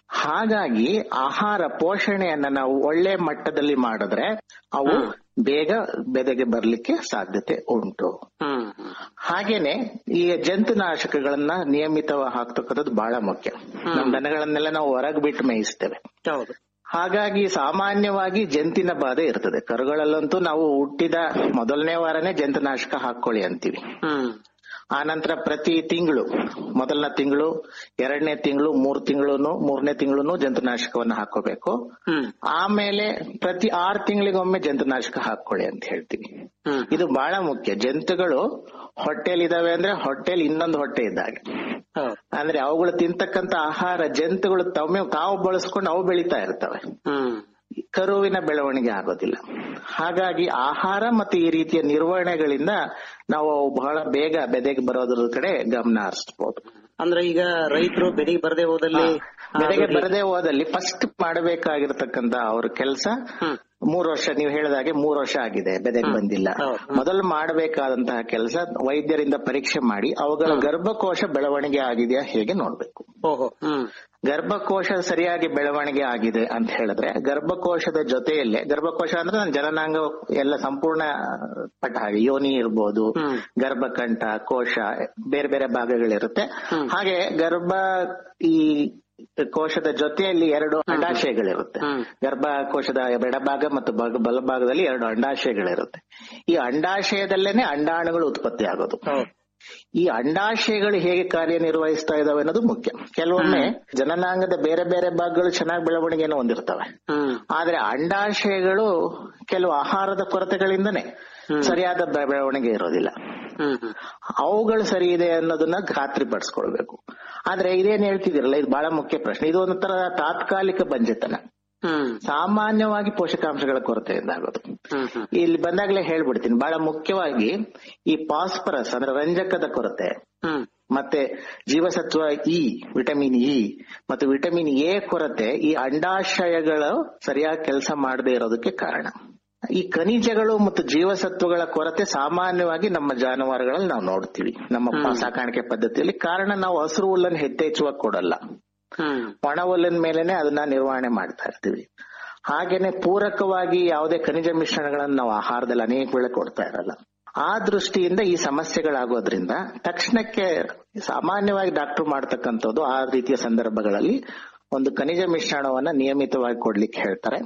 ಹಾಗಾಗಿ ಆಹಾರ ಪೋಷಣೆಯನ್ನ ನಾವು ಒಳ್ಳೆ ಮಟ್ಟದಲ್ಲಿ ಮಾಡಿದ್ರೆ ಅವು ಬೇಗ ಬೆದೆಗೆ ಬರ್ಲಿಕ್ಕೆ ಸಾಧ್ಯತೆ ಉಂಟು ಹ್ಮ್ ಹ್ಮ್ ಹಾಗೇನೆ ಈ ಜಂತುನಾಶಕಗಳನ್ನ ನಿಯಮಿತವಾಗಿ ಹಾಕ್ತಕ್ಕಂಥದ್ದು ಬಹಳ ಮುಖ್ಯ ನಮ್ಮ ದನಗಳನ್ನೆಲ್ಲ ನಾವು ಹೊರಗ್ ಬಿಟ್ಟು ಮೇಯಿಸ್ತೇವೆ ಹೌದು ಹಾಗಾಗಿ ಸಾಮಾನ್ಯವಾಗಿ ಜಂತಿನ ಬಾಧೆ ಇರ್ತದೆ ಕರುಗಳಲ್ಲಂತೂ ನಾವು ಹುಟ್ಟಿದ ಮೊದಲನೇ ವಾರನೇ ಜಂತುನಾಶಕ ಹಾಕೊಳ್ಳಿ ಅಂತೀವಿ ಹ್ಮ್ ಆನಂತರ ಪ್ರತಿ ತಿಂಗಳು ಮೊದಲನೇ ತಿಂಗಳು ಎರಡನೇ ತಿಂಗಳು ಮೂರ್ ತಿಂಗಳು ಮೂರನೇ ತಿಂಗಳು ಜಂತುನಾಶಕವನ್ನು ಹಾಕೋಬೇಕು ಹ್ಮ್ ಆಮೇಲೆ ಪ್ರತಿ ಆರು ತಿಂಗಳಿಗೊಮ್ಮೆ ಜಂತುನಾಶಕ ಹಾಕೊಳ್ಳಿ ಅಂತ ಹೇಳ್ತೀವಿ ಹ್ಮ್ ಇದು ಬಹಳ ಮುಖ್ಯ ಜಂತುಗಳು ಹೊಟ್ಟೆಲಿ ಇದಾವೆ ಅಂದ್ರೆ ಹೊಟ್ಟೆಲಿ ಇನ್ನೊಂದು ಹೊಟ್ಟೆ ಇದ್ದಾಗೆ ಹೌದು ಅಂದ್ರೆ ಅವುಗಳು ತಿಂತಕ್ಕಂತ ಆಹಾರ ಜಂತುಗಳು ತಮ್ಮ ತಾವು ಬಳಸ್ಕೊಂಡು ಅವು ಬೆಳೀತಾ ಇರ್ತವೆ ಹ್ಮ್ ಕರುವಿನ ಬೆಳವಣಿಗೆ ಆಗೋದಿಲ್ಲ ಹಾಗಾಗಿ ಆಹಾರ ಮತ್ತು ಈ ರೀತಿಯ ನಿರ್ವಹಣೆಗಳಿಂದ ನಾವು ಬಹಳ ಬೇಗ ಬೆದೆಗೆ ಬರೋದ್ರ ಕಡೆ ಗಮನ ಹರಿಸಬಹುದು ಅಂದ್ರೆ ಈಗ ರೈತರು ಬೆದಿಗ್ ಬರದೇ ಹೋದಲ್ಲಿ ಬೆದೆಗೆ ಬರದೇ ಹೋದಲ್ಲಿ ಫಸ್ಟ್ ಮಾಡಬೇಕಾಗಿರ್ತಕ್ಕಂತ ಅವ್ರ ಕೆಲಸ ಮೂರ್ ವರ್ಷ ನೀವು ಹೇಳಿದಾಗೆ ಮೂರ್ ವರ್ಷ ಆಗಿದೆ ಬೆದೆಗೆ ಬಂದಿಲ್ಲ ಹೌದು. ಮೊದಲು ಮಾಡಬೇಕಾದಂತಹ ಕೆಲಸ ವೈದ್ಯರಿಂದ ಪರೀಕ್ಷೆ ಮಾಡಿ ಅವುಗಳ ಗರ್ಭಕೋಶ ಬೆಳವಣಿಗೆ ಆಗಿದೆಯಾ ಹೇಗೆ ನೋಡ್ಬೇಕು ಓಹೋ ಹ್ಮ್ ಗರ್ಭಕೋಶ ಸರಿಯಾಗಿ ಬೆಳವಣಿಗೆ ಆಗಿದೆ ಅಂತ ಹೇಳಿದ್ರೆ ಗರ್ಭಕೋಶದ ಜೊತೆಯಲ್ಲೇ ಗರ್ಭಕೋಶ ಅಂದ್ರೆ ನನ್ನ ಜನನಾಂಗ ಎಲ್ಲ ಸಂಪೂರ್ಣ ಪಟ್ಟ ಹಾಗೆ ಯೋನಿ ಇರ್ಬೋದು ಗರ್ಭಕಂಠ ಕೋಶ ಬೇರೆ ಬೇರೆ ಭಾಗಗಳಿರುತ್ತೆ ಹಾಗೆ ಗರ್ಭ ಈ ಕೋಶದ ಜೊತೆಯಲ್ಲಿ ಎರಡು ಅಂಡಾಶಯಗಳಿರುತ್ತೆ ಗರ್ಭಕೋಶದ ಎಡಭಾಗ ಮತ್ತು ಬಗ- ಬಲಭಾಗದಲ್ಲಿ ಎರಡು ಅಂಡಾಶಯಗಳಿರುತ್ತೆ ಈ ಅಂಡಾಶಯದಲ್ಲೇನೆ ಅಂಡಾಣುಗಳು ಉತ್ಪತ್ತಿ ಆಗೋದು ಈ ಅಂಡಾಶಯಗಳು ಹೇಗೆ ಕಾರ್ಯನಿರ್ವಹಿಸ್ತಾ ಇದಾವೆ ಅನ್ನೋದು ಮುಖ್ಯ ಕೆಲವೊಮ್ಮೆ ಜನನಾಂಗದ ಬೇರೆ ಬೇರೆ ಭಾಗಗಳು ಚೆನ್ನಾಗಿ ಬೆಳವಣಿಗೆಯನ್ನು ಹೊಂದಿರ್ತವೆ ಆದ್ರೆ ಅಂಡಾಶಯಗಳು ಕೆಲವು ಆಹಾರದ ಕೊರತೆಗಳಿಂದನೇ ಸರಿಯಾದ ಬೆ- ಬೆಳವಣಿಗೆ ಇರೋದಿಲ್ಲ ಅವುಗಳು ಸರಿ ಇದೆ ಅನ್ನೋದನ್ನ ಖಾತ್ರಿ ಪಡಿಸ್ಕೊಳ್ಬೇಕು ಆದ್ರೆ ಇದೇನ್ ಹೇಳ್ತಿದಿರಲ್ಲ ಇದು ಬಹಳ ಮುಖ್ಯ ಪ್ರಶ್ನೆ ಇದು ಒಂಥರ ತಾತ್ಕಾಲಿಕ ಬಂಜೆತನ ಸಾಮಾನ್ಯವಾಗಿ ಪೋಷಕಾಂಶಗಳ ಕೊರತೆಯಿಂದ ಆಗೋದು ಇಲ್ಲಿ ಬಂದಾಗ್ಲೇ ಹೇಳ್ಬಿಡ್ತೀನಿ ಬಹಳ ಮುಖ್ಯವಾಗಿ ಈ ಪಾಸ್ಪರಸ್ ಅಂದ್ರೆ ರಂಜಕದ ಕೊರತೆ ಮತ್ತೆ ಜೀವಸತ್ವ ಇ ವಿಟಮಿನ್ ಇ ಮತ್ತು ವಿಟಮಿನ್ ಎ ಕೊರತೆ ಈ ಅಂಡಾಶಯಗಳು ಸರಿಯಾಗಿ ಕೆಲಸ ಮಾಡದೇ ಇರೋದಕ್ಕೆ ಕಾರಣ ಈ ಖನಿಜಗಳು ಮತ್ತು ಜೀವಸತ್ವಗಳ ಕೊರತೆ ಸಾಮಾನ್ಯವಾಗಿ ನಮ್ಮ ಜಾನುವಾರುಗಳಲ್ಲಿ ನಾವು ನೋಡ್ತೀವಿ ನಮ್ಮ ಪ- ಸಾಕಾಣಿಕೆ ಪದ್ಧತಿಯಲ್ಲಿ ಕಾರಣ ನಾವು ಹಸಿರು ಹುಲ್ಲನ್ನು ಹೆಚ್ಚೆಚ್ಚುವಾಗಿ ಕೊಡಲ್ಲ ಒಣ ಹುಲ್ಲಿನ ಮೇಲೆನೆ ಅದನ್ನ ನಿರ್ವಹಣೆ ಮಾಡ್ತಾ ಇರ್ತೀವಿ ಹಾಗೇನೆ ಪೂರಕವಾಗಿ ಯಾವುದೇ ಖನಿಜ ಮಿಶ್ರಣಗಳನ್ನು ನಾವು ಆಹಾರದಲ್ಲಿ ಅನೇಕ ವೇಳೆ ಕೊಡ್ತಾ ಇರಲ್ಲ ಆ ದೃಷ್ಟಿಯಿಂದ ಈ ಸಮಸ್ಯೆಗಳಾಗೋದ್ರಿಂದ ತಕ್ಷಣಕ್ಕೆ ಸಾಮಾನ್ಯವಾಗಿ ಡಾಕ್ಟರ್ ಮಾಡ್ತಕ್ಕಂಥದ್ದು ಆ ರೀತಿಯ ಸಂದರ್ಭಗಳಲ್ಲಿ ಒಂದು ಖನಿಜ ಮಿಶ್ರಣವನ್ನ ನಿಯಮಿತವಾಗಿ ಕೊಡ್ಲಿಕ್ಕೆ ಹೇಳ್ತಾರೆ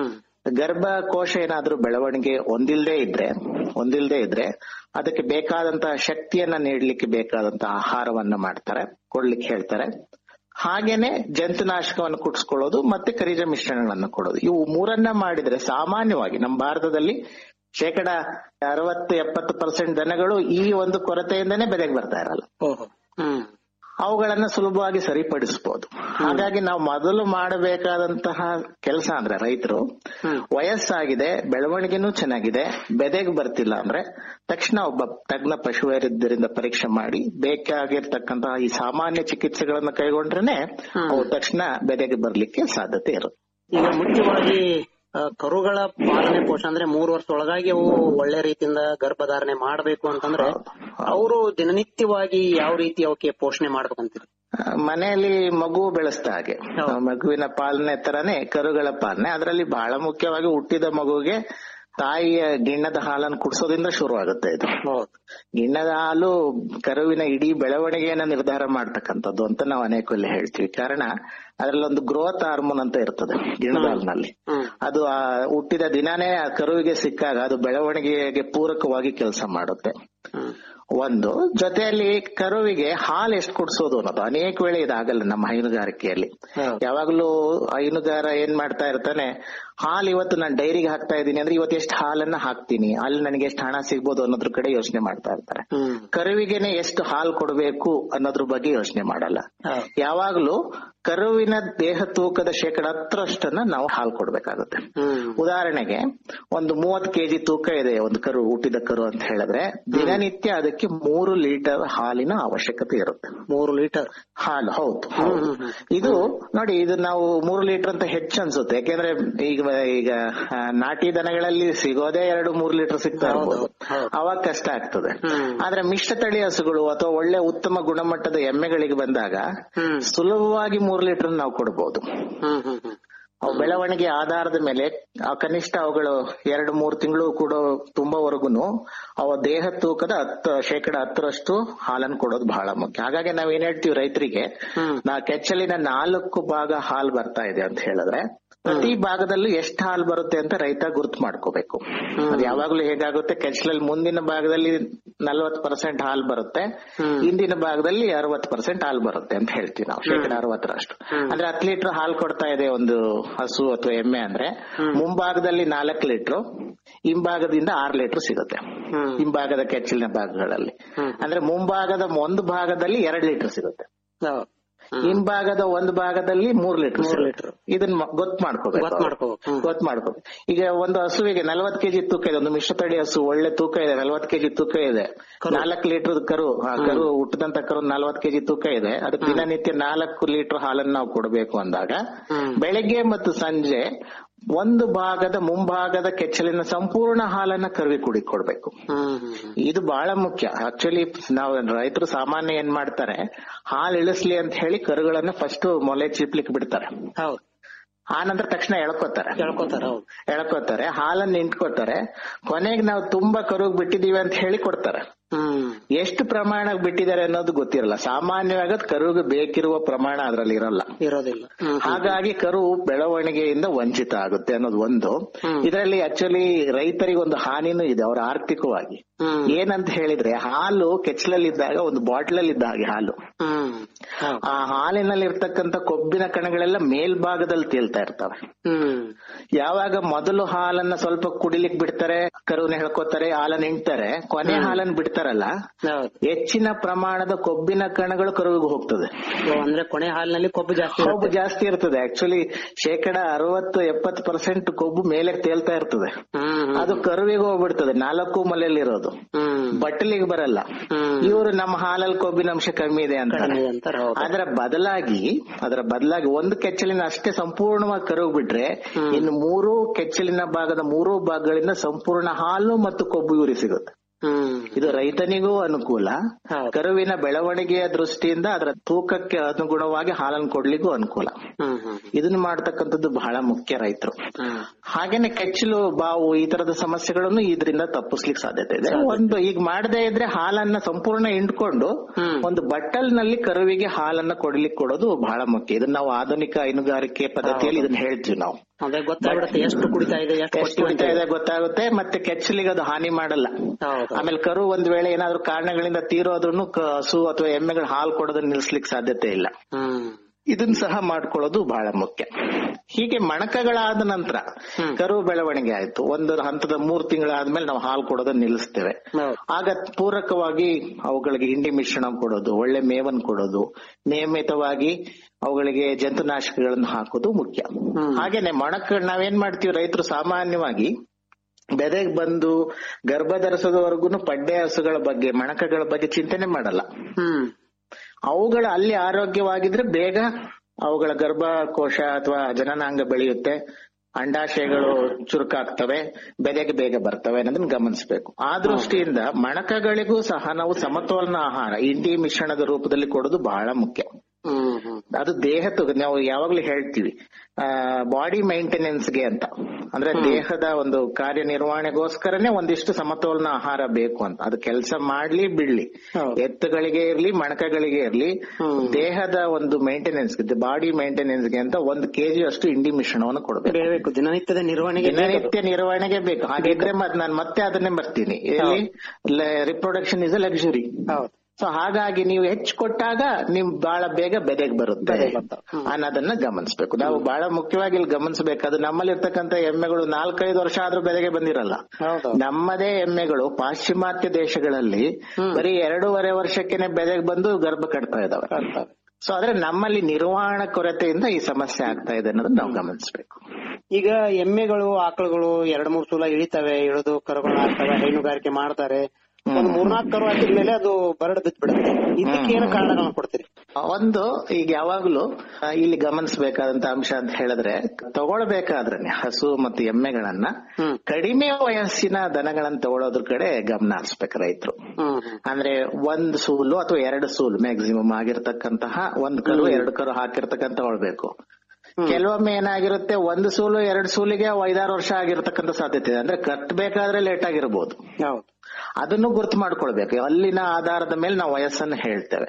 ಗರ್ಭಕೋಶ ಏನಾದ್ರೂ ಬೆಳವಣಿಗೆ ಹೊಂದಿಲ್ದೇ ಇದ್ರೆ ಹೊಂದಿಲ್ದೇ ಇದ್ರೆ ಅದಕ್ಕೆ ಬೇಕಾದಂತಹ ಶಕ್ತಿಯನ್ನ ನೀಡಲಿಕ್ಕೆ ಬೇಕಾದಂತಹ ಆಹಾರವನ್ನ ಮಾಡ್ತಾರೆ ಕೊಡ್ಲಿಕ್ಕೆ ಹೇಳ್ತಾರೆ ಹಾಗೇನೆ ಜಂತುನಾಶಕವನ್ನು ಕುಡಿಸ್ಕೊಳ್ಳೋದು ಮತ್ತೆ ಖನಿಜ ಮಿಶ್ರಣಗಳನ್ನು ಕೊಡೋದು ಇವು ಮೂರನ್ನ ಮಾಡಿದ್ರೆ ಸಾಮಾನ್ಯವಾಗಿ ನಮ್ಮ ಭಾರತದಲ್ಲಿ ಶೇಕಡ ಅರವತ್ತು ಎಪ್ಪತ್ತು ಪರ್ಸೆಂಟ್ ದನಗಳು ಈ ಒಂದು ಕೊರತೆಯಿಂದನೇ ಬೆದೆಗೆ ಬರ್ತಾ ಇರಲ್ಲ ಅವುಗಳನ್ನ ಸುಲಭವಾಗಿ ಸರಿಪಡಿಸಬಹುದು ಹಾಗಾಗಿ ನಾವು ಮೊದಲು ಮಾಡಬೇಕಾದಂತಹ ಕೆಲಸ ಅಂದ್ರೆ ರೈತರು ವಯಸ್ಸಾಗಿದೆ ಬೆಳವಣಿಗೆನೂ ಚೆನ್ನಾಗಿದೆ ಬೆದೆಗೆ ಬರ್ತಿಲ್ಲ ಅಂದ್ರೆ ತಕ್ಷಣ ಒಬ್ಬ ತಜ್ಞ ಪಶುವೈದ್ಯರಿಂದ ಪರೀಕ್ಷೆ ಮಾಡಿ ಬೇಕಾಗಿರ್ತಕ್ಕಂತಹ ಈ ಸಾಮಾನ್ಯ ಚಿಕಿತ್ಸೆಗಳನ್ನ ಕೈಗೊಂಡ್ರೇನೆ ಅವು ತಕ್ಷಣ ಬೆದೆಗೆ ಬರ್ಲಿಕ್ಕೆ ಸಾಧ್ಯತೆ ಇರುತ್ತೆ ಈಗ ಮುಖ್ಯವಾಗಿ ಆ, ಕರುಗಳ ಪಾಲನೆ ಪೋಷಣೆ ಅಂದ್ರೆ ಮೂರು ವರ್ಷ ಒಳಗಾಗಿ ಅವು ಒಳ್ಳೆ ರೀತಿಯಿಂದ ಗರ್ಭಧಾರಣೆ ಮಾಡಬೇಕು ಅಂತಂದ್ರೆ ಅವರು ದಿನನಿತ್ಯವಾಗಿ ಯಾವ ರೀತಿ ಅವಕ್ಕೆ ಪೋಷಣೆ ಮಾಡ್ಬೇಕಂತೀರಿ ಆ, ಮನೆಯಲ್ಲಿ ಮಗು ಬೆಳೆಸ್ತಾ ಹಾಗೆ ಮಗುವಿನ ಪಾಲನೆ ತರನೇ ಕರುಗಳ ಪಾಲನೆ ಅದರಲ್ಲಿ ಬಹಳ ಮುಖ್ಯವಾಗಿ ಹುಟ್ಟಿದ ಮಗುವಿಗೆ ತಾಯಿಯ ಗಿಣ್ಣದ ಹಾಲನ್ನು ಕುಡಿಸೋದ್ರಿಂದ ಶುರು ಆಗುತ್ತೆ ಇದು ಗಿಣ್ಣದ ಹಾಲು ಕರುವಿನ ಇಡೀ ಬೆಳವಣಿಗೆಯನ್ನ ನಿರ್ಧಾರ ಮಾಡ್ತಕ್ಕಂಥದ್ದು ಅಂತ ನಾವು ಅನೇಕಲ್ಲಿ ಹೇಳ್ತೀವಿ ಕಾರಣ ಅದ್ರಲ್ಲಿ ಒಂದು ಗ್ರೋತ್ ಹಾರ್ಮೋನ್ ಅಂತ ಇರ್ತದೆ ಗಿಣ್ಣದ ಹಾಲಿನಲ್ಲಿ ಅದು ಆ ಹುಟ್ಟಿದ ದಿನಾನೇ ಆ ಕರುವಿಗೆ ಸಿಕ್ಕಾಗ ಅದು ಬೆಳವಣಿಗೆಗೆ ಪೂರಕವಾಗಿ ಕೆಲಸ ಮಾಡುತ್ತೆ ಒಂದು ಜೊತೆಯಲ್ಲಿ ಕರುವಿಗೆ ಹಾಲು ಎಷ್ಟು ಕುಡಿಸೋದು ಅನ್ನೋದು ಅನೇಕ ವೇಳೆ ಇದಾಗಲ್ಲ ನಮ್ಮ ಹೈನುಗಾರಿಕೆಯಲ್ಲಿ ಯಾವಾಗ್ಲೂ ಹೈನುಗಾರ ಏನ್ ಮಾಡ್ತಾ ಇರ್ತಾನೆ ಹಾಲು ಇವತ್ತು ನಾನು ಡೈರಿಗೆ ಹಾಕ್ತಾ ಇದ್ದೀನಿ ಅಂದ್ರೆ ಇವತ್ತು ಎಷ್ಟು ಹಾಲನ್ನ ಹಾಕ್ತೀನಿ ಅಲ್ಲಿ ನನಗೆ ಎಷ್ಟು ಹಣ ಸಿಗ್ಬೋದು ಅನ್ನೋದ್ರ ಕಡೆ ಯೋಚನೆ ಮಾಡ್ತಾ ಇರ್ತಾರೆ ಕರುವಿಗೆನೆ ಎಷ್ಟು ಹಾಲು ಕೊಡಬೇಕು ಅನ್ನೋದ್ರ ಬಗ್ಗೆ ಯೋಚನೆ ಮಾಡಲ್ಲ ಯಾವಾಗ್ಲೂ ಕರುವಿನ ದೇಹ ತೂಕದ ಶೇಕಡ ಹತ್ತರಷ್ಟನ್ನ ನಾವು ಹಾಲು ಕೊಡ್ಬೇಕಾಗುತ್ತೆ ಉದಾಹರಣೆಗೆ ಒಂದು ಮೂವತ್ ಕೆಜಿ ತೂಕ ಇದೆ ಒಂದು ಕರು ಹುಟ್ಟಿದ ಕರು ಅಂತ ಹೇಳಿದ್ರೆ ದಿನನಿತ್ಯ ಅದಕ್ಕೆ ಮೂರು ಲೀಟರ್ ಹಾಲಿನ ಅವಶ್ಯಕತೆ ಇರುತ್ತೆ ಮೂರು ಲೀಟರ್ ಹಾಲು ಹೌದು ಹೌದು. ಇದು ನೋಡಿ ಇದು ನಾವು ಮೂರು ಲೀಟರ್ ಅಂತ ಹೆಚ್ಚು ಅನ್ಸುತ್ತೆ ಯಾಕೆಂದ್ರೆ ಈಗ ಈಗ ಆ, ನಾಟಿ ದನಗಳಲ್ಲಿ ಸಿಗೋದೇ ಎರಡು ಮೂರು ಲೀಟರ್ ಸಿಗ್ತಾ ಇರ್ಬೋದು ಅವಾಗ ಕಷ್ಟ ಆಗ್ತದೆ ಆದ್ರೆ ಮಿಶ್ರ ತಳಿ ಹಸುಗಳು ಅಥವಾ ಒಳ್ಳೆ ಉತ್ತಮ ಗುಣಮಟ್ಟದ ಎಮ್ಮೆಗಳಿಗೆ ಬಂದಾಗ ಸುಲಭವಾಗಿ ಮೂರು ಲೀಟರ್ ನಾವು ಕೊಡಬಹುದು ಅವು ಬೆಳವಣಿಗೆ ಆಧಾರದ ಮೇಲೆ ಆ ಕನಿಷ್ಠ ಅವುಗಳು ಎರಡು ಮೂರು ತಿಂಗಳು ಕೂಡ ತುಂಬವರೆಗೂ ಅವ ದೇಹ ತೂಕದ ಹತ್ತು ಶೇಕಡ ಹತ್ತರಷ್ಟು ಹಾಲನ್ನು ಕೊಡೋದು ಬಹಳ ಮುಖ್ಯ ಹಾಗಾಗಿ ನಾವ್ ಏನ್ ಹೇಳ್ತೀವಿ ರೈತರಿಗೆ ನಾ ಕೆಚ್ಚಲಿನ ನಾಲ್ಕು ಭಾಗ ಹಾಲು ಬರ್ತಾ ಇದೆ ಅಂತ ಹೇಳಿದ್ರೆ ಪ್ರತಿ ಭಾಗದಲ್ಲೂ ಎಷ್ಟು ಹಾಲು ಬರುತ್ತೆ ಅಂತ ರೈತ ಗುರ್ತು ಮಾಡ್ಕೋಬೇಕು ಅದು ಯಾವಾಗ್ಲೂ ಹೇಗಾಗುತ್ತೆ ಕೆಚ್ಚಲಲ್ಲಿ ಮುಂದಿನ ಭಾಗದಲ್ಲಿ ನಲ್ವತ್ ಪರ್ಸೆಂಟ್ ಹಾಲು ಬರುತ್ತೆ ಹಿಂದಿನ ಭಾಗದಲ್ಲಿ ಅರವತ್ ಪರ್ಸೆಂಟ್ ಹಾಲು ಬರುತ್ತೆ ಅಂತ ಹೇಳ್ತೀವಿ ನಾವು ಶೇಕಡ ಅರವತ್ತರಷ್ಟು ಅಂದ್ರೆ ಹತ್ತು ಲೀಟರ್ ಹಾಲು ಕೊಡ್ತಾ ಇದೆ ಒಂದು ಹಸು ಅಥವಾ ಎಮ್ಮೆ ಅಂದ್ರೆ ಮುಂಭಾಗದಲ್ಲಿ ನಾಲ್ಕು ಲೀಟರ್ ಹಿಂಭಾಗದಿಂದ ಆರು ಲೀಟರ್ ಸಿಗುತ್ತೆ ಹಿಂಭಾಗದ ಕೆಚ್ಚಲಿನ ಭಾಗಗಳಲ್ಲಿ ಅಂದ್ರೆ ಮುಂಭಾಗದ ಒಂದು ಭಾಗದಲ್ಲಿ ಎರಡು ಲೀಟರ್ ಸಿಗುತ್ತೆ ಹಿಂಭಾಗದ ಒಂದು ಭಾಗದಲ್ಲಿ ಮೂರ್ ಲೀಟರ್ ಲೀಟರ್ ಇದನ್ನ ಮ- ಗೊತ್ತು ಮಾಡ್ಕೋಬೇಕು ಗೊತ್ತು ಮಾಡ್ಕೋಬೇಕು ಈಗ ಒಂದು ಹಸುವಿಗೆ ನಲವತ್ ಕೆಜಿ ತೂಕ ಇದೆ ಒಂದು ಮಿಶ್ರ ತಳಿ ಹಸು ಒಳ್ಳೆ ತೂಕ ಇದೆ ನಲವತ್ ಕೆಜಿ ತೂಕ ಇದೆ ನಾಲ್ಕು ಲೀಟರ್ ಕರು ಆ ಕರು ಹುಟ್ಟದಂತ ಕರು ನಲವತ್ ಕೆಜಿ ತೂಕ ಇದೆ ಅದಕ್ಕೆ ದಿನನಿತ್ಯ ನಾಲ್ಕು ಲೀಟರ್ ಹಾಲನ್ನು ನಾವು ಕೊಡಬೇಕು ಅಂದಾಗ ಬೆಳಗ್ಗೆ ಮತ್ತು ಸಂಜೆ ಒಂದು ಭಾಗದ ಮುಂಭಾಗದ ಕೆಚ್ಚಲಿನ ಸಂಪೂರ್ಣ ಹಾಲನ್ನ ಕರುವಿ ಕುಡಿ ಕೊಡ್ಬೇಕು ಇದು ಬಹಳ ಮುಖ್ಯ ಆಕ್ಚುಲಿ ನಾವು ರೈತರು ಸಾಮಾನ್ಯ ಏನ್ ಮಾಡ್ತಾರೆ ಹಾಲು ಇಳಿಸ್ಲಿ ಅಂತ ಹೇಳಿ ಕರುಗಳನ್ನ ಫಸ್ಟ್ ಮೊಲೆ ಚೀಪ್ಲಿಕ್ಕೆ ಬಿಡ್ತಾರೆ ಆ ನಂತರ ತಕ್ಷಣ ಎಳ್ಕೊತಾರೆ ಎಳ್ಕೊತಾರೆ ಹೌದು ಎಳ್ಕೊತಾರೆ ಹಾಲನ್ನ ನಿಂಟ್ಕೊತಾರೆ ಕೊನೆಗೆ ನಾವು ತುಂಬಾ ಕರುಗ್ ಬಿಟ್ಟಿದೀವಿ ಅಂತ ಹೇಳಿ ಕೊಡ್ತಾರೆ ಎಷ್ಟು ಪ್ರಮಾಣ ಬಿಟ್ಟಿದ್ದಾರೆ ಅನ್ನೋದು ಗೊತ್ತಿರಲ್ಲ ಸಾಮಾನ್ಯವಾಗಿ ಅದ್ ಕರುಗೆ ಬೇಕಿರುವ ಪ್ರಮಾಣ ಅದ್ರಲ್ಲಿ ಇರಲ್ಲ ಇರೋದಿಲ್ಲ ಹಾಗಾಗಿ ಕರು ಬೆಳವಣಿಗೆಯಿಂದ ವಂಚಿತ ಆಗುತ್ತೆ ಅನ್ನೋದು ಒಂದು ಇದರಲ್ಲಿ ಆಕ್ಚುಲಿ ರೈತರಿಗೆ ಒಂದು ಹಾನಿನೂ ಇದೆ ಅವರ ಆರ್ಥಿಕವಾಗಿ ಏನಂತ ಹೇಳಿದ್ರೆ ಹಾಲು ಕೆಚ್ಚಲಲ್ಲಿದ್ದಾಗ ಒಂದು ಬಾಟ್ಲಲ್ಲಿ ಇದ್ದ ಹಾಗೆ ಹಾಲು ಆ ಹಾಲಿನಲ್ಲಿ ಇರ್ತಕ್ಕಂತ ಕೊಬ್ಬಿನ ಕಣಗಳೆಲ್ಲ ಮೇಲ್ಭಾಗದಲ್ಲಿ ತೇಲ್ತಾ ಇರ್ತವೆ ಯಾವಾಗ ಮೊದಲು ಹಾಲನ್ನ ಸ್ವಲ್ಪ ಕುಡಿಲಿಕ್ ಬಿಡ್ತಾರೆ ಕರುವಿನ ಹೇಳ್ಕೊತಾರೆ ಹಾಲನ್ನ ಹಿಂಡ್ತಾರೆ ಕೊನೆ ಹಾಲನ್ನ ಬಿಡ್ತಾರಲ್ಲ ಹೆಚ್ಚಿನ ಪ್ರಮಾಣದ ಕೊಬ್ಬಿನ ಕಣಗಳು ಕರುವಿಗೆ ಹೋಗ್ತದೆ ಅಂದ್ರೆ ಕೊನೆ ಹಾಲಿನಲ್ಲಿ ಕೊಬ್ಬು ಜಾಸ್ತಿ ಕೊಬ್ಬು ಜಾಸ್ತಿ ಇರ್ತದೆ ಆಕ್ಚುಲಿ ಶೇಕಡ ಅರವತ್ತು ಎಪ್ಪತ್ತು ಪರ್ಸೆಂಟ್ ಕೊಬ್ಬು ಮೇಲೆ ತೇಲ್ತಾ ಇರ್ತದೆ ಅದು ಕರುವಿಗೆ ಹೋಗ್ಬಿಡ್ತದೆ ನಾಲ್ಕು ಮಲೆಯಲ್ಲಿರೋದು ಬಟ್ಟಲಿಗೆ ಬರಲ್ಲ ಇವರು ನಮ್ಮ ಹಾಲಲ್ಲಿ ಕೊಬ್ಬಿನ ಅಂಶ ಕಮ್ಮಿ ಇದೆ ಅಂತ ಅದರ ಬದಲಾಗಿ ಅದರ ಬದಲಾಗಿ ಒಂದು ಕೆಚ್ಚಲಿನ ಅಷ್ಟೇ ಸಂಪೂರ್ಣವಾಗಿ ಕರುವು ಬಿಟ್ರೆ ಇನ್ನು ಮೂರು ಕೆಚ್ಚಲಿನ ಭಾಗದ ಮೂರು ಭಾಗಗಳಿಂದ ಸಂಪೂರ್ಣ ಹಾಲು ಮತ್ತು ಕೊಬ್ಬು ಇವರಿಗೆ ಸಿಗುತ್ತೆ ಇದು ರೈತನಿಗೂ ಅನುಕೂಲ ಕರುವಿನ ಬೆಳವಣಿಗೆಯ ದೃಷ್ಟಿಯಿಂದ ಅದರ ತೂಕಕ್ಕೆ ಅನುಗುಣವಾಗಿ ಹಾಲನ್ನು ಕೊಡ್ಲಿಕ್ಕೂ ಅನುಕೂಲ ಇದನ್ನ ಮಾಡ್ತಕ್ಕಂಥದ್ದು ಬಹಳ ಮುಖ್ಯ ರೈತರು ಹಾಗೇನೆ ಕೆಚ್ಚಲು ಬಾವು ಈ ತರದ ಸಮಸ್ಯೆಗಳನ್ನು ಇದರಿಂದ ತಪ್ಪಿಸ್ಲಿಕ್ಕೆ ಸಾಧ್ಯತೆ ಇದೆ ಒಂದು ಈಗ ಮಾಡದೇ ಇದ್ರೆ ಹಾಲನ್ನ ಸಂಪೂರ್ಣ ಹಿಂಡ್ಕೊಂಡು ಒಂದು ಬಟ್ಟಲ್ ನಲ್ಲಿ ಕರುವಿಗೆ ಹಾಲನ್ನ ಕೊಡ್ಲಿಕ್ಕೆ ಕೊಡೋದು ಬಹಳ ಮುಖ್ಯ ಇದನ್ನ ನಾವು ಆಧುನಿಕ ಹೈನುಗಾರಿಕೆ ಪದ್ಧತಿಯಲ್ಲಿ ಇದನ್ನ ಹೇಳ್ತೀವಿ ನಾವು ಅದೇ ಗೊತ್ತಾಗ್ಬಿಡುತ್ತೆ ಎಷ್ಟು ಕುಡಿತಾ ಇದೆ ಎಷ್ಟು ಎಷ್ಟು ಕುಡಿತಾ ಇದೆ ಗೊತ್ತಾಗುತ್ತೆ ಮತ್ತೆ ಕೆಚ್ಚಲಿಗೆ ಅದು ಹಾನಿ ಮಾಡಲ್ಲ ಆಮೇಲೆ ಕರು ಒಂದ್ ವೇಳೆ ಏನಾದ್ರು ಕಾರಣಗಳಿಂದ ತೀರೋದ್ರೂ ಹಸು ಅಥವಾ ಎಮ್ಮೆಗಳು ಹಾಲು ಕೊಡೋದನ್ನ ನಿಲ್ಸ್ಲಿಕ್ಕೆ ಸಾಧ್ಯತೆ ಇಲ್ಲ ಇದನ್ನ ಸಹ ಮಾಡ್ಕೊಳ್ಳೋದು ಬಹಳ ಮುಖ್ಯ ಹೀಗೆ ಮಣಕಗಳಾದ ನಂತರ ಕರು ಬೆಳವಣಿಗೆ ಆಯ್ತು ಒಂದು ಹಂತದ ಮೂರ್ ತಿಂಗಳಾದ್ಮೇಲೆ ನಾವು ಹಾಲು ಕೊಡೋದನ್ನ ನಿಲ್ಲಿಸ್ತೇವೆ ಆಗ ಪೂರಕವಾಗಿ ಅವುಗಳಿಗೆ ಹಿಂಡಿ ಮಿಶ್ರಣ ಕೊಡೋದು ಒಳ್ಳೆ ಮೇವನ್ ಕೊಡೋದು ನಿಯಮಿತವಾಗಿ ಅವುಗಳಿಗೆ ಜಂತುನಾಶಕಗಳನ್ನು ಹಾಕೋದು ಮುಖ್ಯ ಹಾಗೇನೆ ಮೊಣಕ ನಾವೇನ್ ಮಾಡ್ತೀವಿ ರೈತರು ಸಾಮಾನ್ಯವಾಗಿ ಬೆದೆಗ್ ಬಂದು ಗರ್ಭ ಧರಿಸೋದವರೆಗೂ ಪಡ್ಡೆ ಹಸುಗಳ ಬಗ್ಗೆ ಮಣಕಗಳ ಬಗ್ಗೆ ಚಿಂತನೆ ಮಾಡಲ್ಲ ಅವುಗಳ ಅಲ್ಲಿ ಆರೋಗ್ಯವಾಗಿದ್ರೆ ಬೇಗ ಅವುಗಳ ಗರ್ಭಕೋಶ ಅಥವಾ ಜನನಾಂಗ ಬೆಳೆಯುತ್ತೆ ಅಂಡಾಶಯಗಳು ಚುರುಕಾಗ್ತವೆ ಬೆದೆಗೆ ಬೇಗ ಬರ್ತವೆ ಅನ್ನೋದನ್ನ ಗಮನಿಸಬೇಕು ಆ ದೃಷ್ಟಿಯಿಂದ ಮಣಕಗಳಿಗೂ ಸಹ ನಾವು ಸಮತೋಲನ ಆಹಾರ ಇಂಡಿ ಮಿಶ್ರಣದ ರೂಪದಲ್ಲಿ ಕೊಡೋದು ಬಹಳ ಮುಖ್ಯ ಅದು ದೇಹದ ನಾವು ಯಾವಾಗ್ಲೂ ಹೇಳ್ತೀವಿ ಬಾಡಿ ಗೆ ಅಂತ ಅಂದ್ರೆ ದೇಹದ ಒಂದು ಕಾರ್ಯನಿರ್ವಹಣೆಗೋಸ್ಕರನೇ ಒಂದಿಷ್ಟು ಸಮತೋಲನ ಆಹಾರ ಬೇಕು ಅಂತ ಅದು ಕೆಲಸ ಮಾಡ್ಲಿ ಬಿಡ್ಲಿ ಎತ್ತುಗಳಿಗೆ ಇರ್ಲಿ ಮಣಕಗಳಿಗೆ ಇರ್ಲಿ ದೇಹದ ಒಂದು ಮೇಂಟೆನೆನ್ಸ್ ಬಾಡಿ ಗೆ ಅಂತ ಒಂದು ಕೆಜಿ ಅಷ್ಟು ಇಂಡಿ ಮಿಶ್ರಣವನ್ನು ಕೊಡಬೇಕು ದಿನನಿತ್ಯದ ನಿರ್ವಹಣೆಗೆ ದಿನನಿತ್ಯ ನಿರ್ವಹಣೆಗೆ ಬೇಕು ಹಾಗಿದ್ರೆ ಮತ್ ನಾನು ಮತ್ತೆ ಅದನ್ನೇ ಬರ್ತೀನಿ reproduction is a luxury so ಹಾಗಾಗಿ ನೀವು ಹೆಚ್ಚು ಕೊಟ್ಟಾಗ ನಿಮ್ ಬಹಳ ಬೇಗ ಬೆದೆಗೆ ಬರುತ್ತೆ ಅನ್ನೋದನ್ನ ಗಮನಿಸಬೇಕು ನಾವು ಬಹಳ ಮುಖ್ಯವಾಗಿ ಇಲ್ಲಿ ಗಮನಿಸಬೇಕು ನಮ್ಮಲ್ಲಿ ಇರ್ತಕ್ಕಂಥ ಎಮ್ಮೆಗಳು ನಾಲ್ಕೈದು ವರ್ಷ ಆದ್ರೂ ಬೆದೆಗೆ ಬಂದಿರಲ್ಲ ನಮ್ಮದೇ ಎಮ್ಮೆಗಳು ಪಾಶ್ಚಿಮಾತ್ಯ ದೇಶಗಳಲ್ಲಿ ಬರೀ ಎರಡೂವರೆ ವರ್ಷಕ್ಕೆನೆ ಬೆದೆಗೆ ಬಂದು ಗರ್ಭ ಕಟ್ತಾ ಇದಾವೆ ಸೊ ಆದ್ರೆ ನಮ್ಮಲ್ಲಿ ನಿರ್ವಹಣಾ ಕೊರತೆಯಿಂದ ಈ ಸಮಸ್ಯೆ ಆಗ್ತಾ ಇದೆ ಅನ್ನೋದನ್ನ ನಾವು ಗಮನಿಸಬೇಕು ಈಗ ಎಮ್ಮೆಗಳು ಆಕಳುಗಳು ಎರಡ್ ಮೂರ್ ಸಲ ಇಳಿತವೆ ಇಳಿದು ಕರುಗಳು ಆಗ್ತವೆ ಹೈನುಗಾರಿಕೆ ಮಾಡ್ತಾರೆ ಒಂದ್ ಮೂರ್ನಾಲ್ಕು ಕರು ಹಾಕಿದ್ಮೇಲೆ ಅದು ಬರಡ್ ಬಿದ್ದು ಬಿಡುತ್ತೆ ಇದಕ್ಕೆ ಏನು ಕಾರಣಗಳನ್ನ ಕೊಡ್ತೀರಿ ಒಂದು ಈಗ ಯಾವಾಗ್ಲೂ ಆ, ಇಲ್ಲಿ ಗಮನಿಸಬೇಕಾದಂತ ಅಂಶ ಅಂತ ಹೇಳಿದ್ರೆ ತಗೊಳ್ಬೇಕಾದ್ರೆ ಹಸು ಮತ್ತು ಎಮ್ಮೆಗಳನ್ನ ಕಡಿಮೆ ವಯಸ್ಸಿನ ದನಗಳನ್ನ ತಗೊಳ್ಳೋದ್ರ ಕಡೆ ಗಮನ ಹರಿಸ್ಬೇಕು ರೈತರು ಅಂದ್ರೆ ಒಂದ್ ಸೂಲು ಅಥವಾ ಎರಡು ಸೂಲು ಮ್ಯಾಕ್ಸಿಮಮ್ ಆಗಿರ್ತಕ್ಕಂತಹ ಒಂದ್ ಕರು ಎರಡು ಕರು ಹಾಕಿರ್ತಕ್ಕಂತ ತಗೊಳ್ಬೇಕು ಕೆಲವೊಮ್ಮೆ ಏನಾಗಿರುತ್ತೆ ಒಂದು ಸೂಲು ಎರಡು ಸೂಲಿಗೆ ಅವು ಐದಾರು ವರ್ಷ ಆಗಿರ್ತಕ್ಕಂಥ ಸಾಧ್ಯತೆ ಇದೆ ಅಂದ್ರೆ ಕಟ್ಟಬೇಕಾದ್ರೆ ಲೇಟ್ ಆಗಿರ್ಬೋದು ಅದನ್ನು ಗುರ್ತು ಮಾಡ್ಕೊಳ್ಬೇಕು ಅಲ್ಲಿನ ಆಧಾರದ ಮೇಲೆ ನಾವು ವಯಸ್ಸನ್ನು ಹೇಳ್ತೇವೆ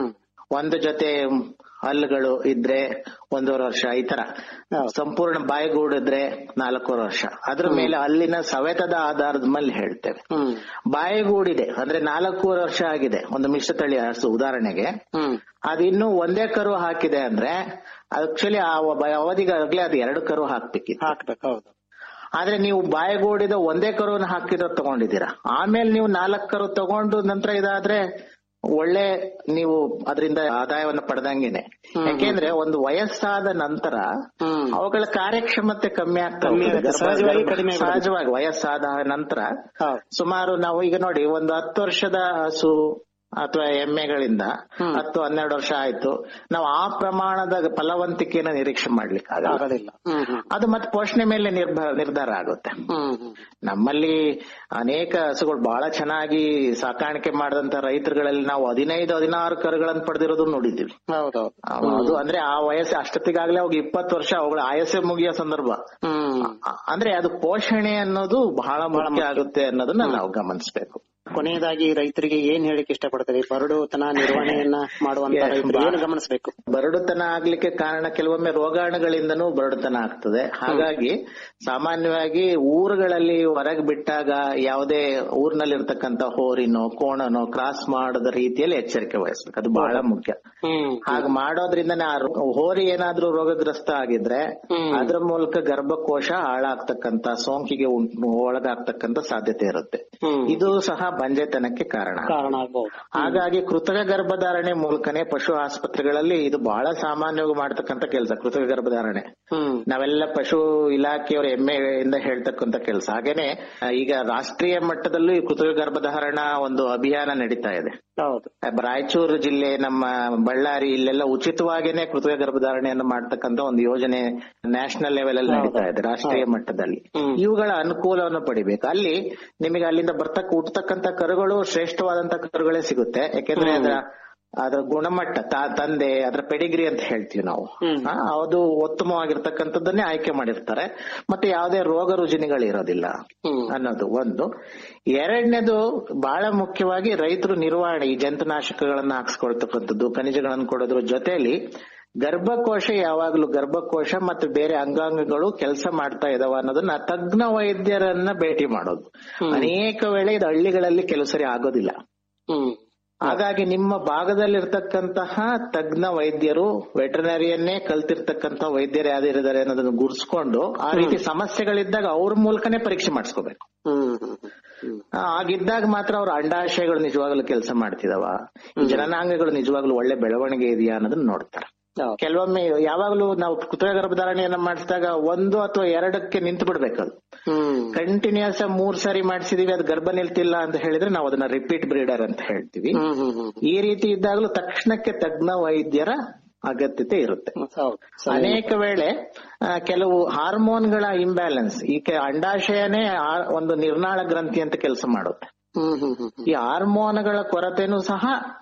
ಒಂದು ಜೊತೆ ಹಲ್ಲುಗಳು ಇದ್ರೆ ಒಂದೂವರೆ ವರ್ಷ ಈ ತರ ಸಂಪೂರ್ಣ ಬಾಯಿಗೂಡಿದ್ರೆ ನಾಲ್ಕೂವರೆ ವರ್ಷ ಅದ್ರ ಮೇಲೆ ಅಲ್ಲಿನ ಸವೆತದ ಆಧಾರದ ಮೇಲೆ ಹೇಳ್ತೇವೆ ಬಾಯಿಗೂಡಿದೆ ಅಂದ್ರೆ ನಾಲ್ಕೂವರೆ ವರ್ಷ ಆಗಿದೆ ಒಂದು ಮಿಶ್ರ ತಳಿ ಹಸು ಉದಾಹರಣೆಗೆ ಅದಿನ್ನು ಒಂದೇ ಕರು ಹಾಕಿದೆ ಅಂದ್ರೆ ಆಕ್ಚುಲಿ ಆ ಒಬ್ಬ ಅವಧಿಗಾಗ್ಲೇ ಅದು ಎರಡು ಕರು ಹಾಕ್ಬೇಕಿತ್ತು ಹಾಕ್ಬೇಕು ಹೌದು ಆದ್ರೆ ನೀವು ಬಾಯಿಗೂಡಿದ ಒಂದೇ ಕರುವನ್ನು ಹಾಕಿರೋ ತಗೊಂಡಿದ್ದೀರಾ ಆಮೇಲೆ ನೀವು ನಾಲ್ಕು ಕರು ತಗೊಂಡು ನಂತರ ಇದಾದ್ರೆ ಒಳ್ಳೆ ನೀವು ಅದರಿಂದ ಆದಾಯವನ್ನು ಪಡೆದಂಗೆನೆ ಯಾಕೆಂದ್ರೆ ಒಂದು ವಯಸ್ಸಾದ ನಂತರ ಅವುಗಳ ಕಾರ್ಯಕ್ಷಮತೆ ಕಮ್ಮಿ ಆಗ್ತಾ ಕಮ್ಮಿ ಹೋಗ್ತದೆ. ಆಗುತ್ತೆ. ಸಹಜವಾಗಿ ಕಡಿಮೆ ಆಗುತ್ತೆ. ಸಹಜವಾಗಿ ವಯಸ್ಸಾದ ನಂತರ ಸುಮಾರು ನಾವು ಈಗ ನೋಡಿ ಒಂದು ಹತ್ತು ವರ್ಷದ ಹಸು ಅಥವಾ ಎಮ್ಮೆಗಳಿಂದ ಹತ್ತು ಹನ್ನೆರಡು ವರ್ಷ ಆಯ್ತು ನಾವು ಆ ಪ್ರಮಾಣದ ಫಲವಂತಿಕೆಯನ್ನು ನಿರೀಕ್ಷೆ ಮಾಡ್ಲಿಕ್ಕೆ ಆಗೋದಿಲ್ಲ ಅದು ಮತ್ತೆ ಪೋಷಣೆ ಮೇಲೆ ನಿರ್ಭ ನಿರ್ಧಾರ ಆಗುತ್ತೆ ನಮ್ಮಲ್ಲಿ ಅನೇಕ ಹಸುಗಳು ಬಹಳ ಚೆನ್ನಾಗಿ ಸಾಕಾಣಿಕೆ ಮಾಡಿದಂತ ರೈತರುಗಳಲ್ಲಿ ನಾವು ಹದಿನೈದು ಹದಿನಾರು ಕರುಗಳನ್ನು ಪಡೆದಿರೋದು ನೋಡಿದ್ದೀವಿ ಹೌದೌದು ಅದು ಅಂದ್ರೆ ಆ ವಯಸ್ಸು ಅಷ್ಟೊತ್ತಿಗಾಗ್ಲೇ ಅವಾಗ ಇಪ್ಪತ್ತು ವರ್ಷ ಅವುಗಳ ಆಯಸ್ಸೆ ಮುಗಿಯೋ ಸಂದರ್ಭ ಅ- ಅಂದ್ರೆ ಅದು ಪೋಷಣೆ ಅನ್ನೋದು ಬಹಳ ಮುಖ್ಯ ಆಗುತ್ತೆ ಅನ್ನೋದನ್ನ ನಾವು ಗಮನಿಸಬೇಕು ಕೊನೆಯದಾಗಿ ರೈತರಿಗೆ ಏನ್ ಹೇಳಿಕ್ ಇಷ್ಟಪಡ್ತೀರಿ ಬರಡುತನ ನಿರ್ವಹಣೆಯನ್ನ ಮಾಡುವಂತ Yes, ರೈತರು ಬಾ- ಏನು ಗಮನಿಸಬೇಕು ಬರಡುತನ ಆಗ್ಲಿಕ್ಕೆ ಕಾರಣ ಕೆಲವೊಮ್ಮೆ ರೋಗಾಣುಗಳಿಂದನೂ ಬರಡುತನ ಆಗ್ತದೆ ಹಾಗಾಗಿ ಸಾಮಾನ್ಯವಾಗಿ ಊರುಗಳಲ್ಲಿ ಹೊರಗೆ ಬಿಟ್ಟಾಗ ಯಾವುದೇ ಊರಿನಲ್ಲಿರ್ತಕ್ಕಂಥ ಹೋರಿನೋ ಕೋಣನೋ ಕ್ರಾಸ್ ಮಾಡದ ರೀತಿಯಲ್ಲಿ ಎಚ್ಚರಿಕೆ ವಹಿಸ್ಬೇಕು ಅದು ಬಹಳ ಮುಖ್ಯ ಹಾಗೆ ಮಾಡೋದ್ರಿಂದನೇ ಆ ರೋ- ಹೋರಿ ಏನಾದ್ರೂ ರೋಗಗ್ರಸ್ತ ಆಗಿದ್ರೆ ಅದ್ರ ಮೂಲಕ ಗರ್ಭಕೋಶ ಹಾಳಾಗ್ತಕ್ಕಂತ ಸೋಂಕಿಗೆ ಉಂಟು ಒಳಗಾಗ್ತಕ್ಕಂತ ಸಾಧ್ಯತೆ ಇರುತ್ತೆ ಇದು ಸಹ ಬಂಜೆತನಕ್ಕೆ ಕಾರಣ ಕಾರಣ ಆಗ್ಬಹುದು ಹಾಗಾಗಿ ಕೃತಕ ಗರ್ಭಧಾರಣೆ ಮೂಲಕನೇ ಪಶು ಆಸ್ಪತ್ರೆಗಳಲ್ಲಿ ಇದು ಬಹಳ ಸಾಮಾನ್ಯವಾಗಿ ಮಾಡ್ತಕ್ಕಂತ ಕೆಲಸ ಕೃತಕ ಗರ್ಭಧಾರಣೆ ನಾವೆಲ್ಲ ಪಶು ಇಲಾಖೆಯವರ ಹೆಮ್ಮೆಯಿಂದ ಹೇಳ್ತಕ್ಕಂತ ಕೆಲಸ ಹಾಗೇನೆ ಆ, ಈಗ ರಾಷ್ಟ್ರೀಯ ಮಟ್ಟದಲ್ಲೂ ಈ ಕೃತಕ ಗರ್ಭಧಾರಣ ಒಂದು ಅಭಿಯಾನ ನಡೀತಾ ಇದೆ ಹೌದು ರಾಯಚೂರು ಜಿಲ್ಲೆ ನಮ್ಮ ಬಳ್ಳಾರಿ ಇಲ್ಲೆಲ್ಲ ಉಚಿತವಾಗಿನೇ ಕೃತಕ ಗರ್ಭಧಾರಣೆಯನ್ನು ಮಾಡ್ತಕ್ಕಂತ ಒಂದು ಯೋಜನೆ ನ್ಯಾಷನಲ್ ಲೆವೆಲ್ ಅಲ್ಲಿ ನಡೀತಾ ಇದೆ ರಾಷ್ಟ್ರೀಯ ಮಟ್ಟದಲ್ಲಿ ಇವುಗಳ ಅನುಕೂಲವನ್ನು ಪಡಿಬೇಕು ಅಲ್ಲಿ ನಿಮಗೆ ಅಲ್ಲಿಂದ ಬರ್ತಕ್ಕ ಹುಟ್ಟತಕ್ಕಂತ ಕರುಗಳು ಶ್ರೇಷ್ಠವಾದಂತ ಕರುಗಳೇ ಸಿಗುತ್ತೆ ಯಾಕೆಂದ್ರೆ ಅದರ ಅದರ ಗುಣಮಟ್ಟ ತಾ- ತಂದೆ ಅದರ ಪೆಡಿಗ್ರಿ ಅಂತ ಹೇಳ್ತೀವಿ ನಾವು ಆ, ಅದು ಉತ್ತಮವಾಗಿರ್ತಕ್ಕಂಥದ್ದನ್ನೇ ಆಯ್ಕೆ ಮಾಡಿರ್ತಾರೆ ಮತ್ತೆ ಯಾವುದೇ ರೋಗ ರುಜಿನಿಗಳು ಇರೋದಿಲ್ಲ ಅನ್ನೋದು ಒಂದು ಎರಡನೇದು ಬಹಳ ಮುಖ್ಯವಾಗಿ ರೈತರು ನಿರ್ವಹಣೆ ಈ ಜಂತುನಾಶಕಗಳನ್ನ ಹಾಕ್ಸ್ಕೊಳ್ತಕ್ಕಂಥದ್ದು ಖನಿಜಗಳನ್ನು ಕೊಡೋದ್ರ ಜೊತೆಯಲ್ಲಿ ಗರ್ಭಕೋಶ ಯಾವಾಗ್ಲೂ ಗರ್ಭಕೋಶ ಮತ್ತು ಬೇರೆ ಅಂಗಾಂಗಗಳು ಕೆಲಸ ಮಾಡ್ತಾ ಇದಾವ ಅನ್ನೋದನ್ನ ತಜ್ಞ ವೈದ್ಯರನ್ನ ಭೇಟಿ ಮಾಡೋದು ಅನೇಕ ವೇಳೆ ಇದು ಹಳ್ಳಿಗಳಲ್ಲಿ ಕೆಲವು ಸರಿ ಆಗೋದಿಲ್ಲ ಹಾಗಾಗಿ ನಿಮ್ಮ ಭಾಗದಲ್ಲಿರ್ತಕ್ಕಂತಹ ತಜ್ಞ ವೈದ್ಯರು ವೆಟರ್ನರಿಯನ್ನೇ ಕಲ್ತಿರ್ತಕ್ಕಂತ ವೈದ್ಯರು ಯಾವ್ದಿದ್ದಾರೆ ಅನ್ನೋದನ್ನ ಗುರ್ಸ್ಕೊಂಡು ಆ ರೀತಿ ಸಮಸ್ಯೆಗಳಿದ್ದಾಗ ಅವ್ರ ಮೂಲಕನೇ ಪರೀಕ್ಷೆ ಮಾಡಿಸ್ಕೋಬೇಕು ಹ್ಮ್ ಹ್ಮ್ ಹ್ಮ್ ಆ, ಹಾಗಿದ್ದಾಗ ಮಾತ್ರ ಅವ್ರ ಅಂಡಾಶಯಗಳು ನಿಜವಾಗ್ಲೂ ಕೆಲಸ ಮಾಡ್ತಿದಾವ ಈ ಜನನಾಂಗಗಳು ನಿಜವಾಗ್ಲೂ ಒಳ್ಳೆ ಬೆಳವಣಿಗೆ ಇದೆಯಾ ಅನ್ನೋದನ್ನ ನೋಡ್ತಾರೆ ಹೌದು. ಕೆಲವೊಮ್ಮೆ ಯಾವಾಗ್ಲೂ ನಾವು ಕೃತಕ ಗರ್ಭಧಾರಣೆಯನ್ನ ಮಾಡಿಸಿದಾಗ ಒಂದು ಅಥವಾ ಎರಡಕ್ಕೆ ನಿಂತು ಬಿಡ್ಬೇಕದು ಹ್ಮ್ ಕಂಟಿನ್ಯೂಸ್ ಮೂರ್ ಸಾರಿ ಮಾಡಿಸಿದೀವಿ ಅದು ಗರ್ಭ ನಿಲ್ತಿಲ್ಲ ಅಂತ ಹೇಳಿದ್ರೆ ನಾವು ಅದನ್ನ ರಿಪೀಟ್ ಬ್ರೀಡರ್ ಅಂತ ಹೇಳ್ತೀವಿ ಹ್ಮ್ ಹ್ಮ್ ಹ್ಮ್ ಈ ರೀತಿ ಇದ್ದಾಗಲೂ ತಕ್ಷಣಕ್ಕೆ ತಜ್ಞ ವೈದ್ಯರ ಅಗತ್ಯತೆ ಇರುತ್ತೆ ಹೌದು ಸರಿ. ಅನೇಕ ವೇಳೆ ಆ, ಕೆಲವು ಹಾರ್ಮೋನ್ಗಳ ಇಂಬ್ಯಾಲೆನ್ಸ್ ಈ ಕೆ- ಅಂಡಾಶಯನೇ ಆ- ಒಂದು ನಿರ್ನಾಳ ಗ್ರಂಥಿ ಅಂತ ಕೆಲಸ ಮಾಡುತ್ತೆ ಹ್ಮ್ ಹ್ಮ್ ಹ್ಮ್ ಹ್ಮ್ ಈ ಹಾರ್ಮೋನ್ಗಳ ಕೊರತೆನೂ ಸಹ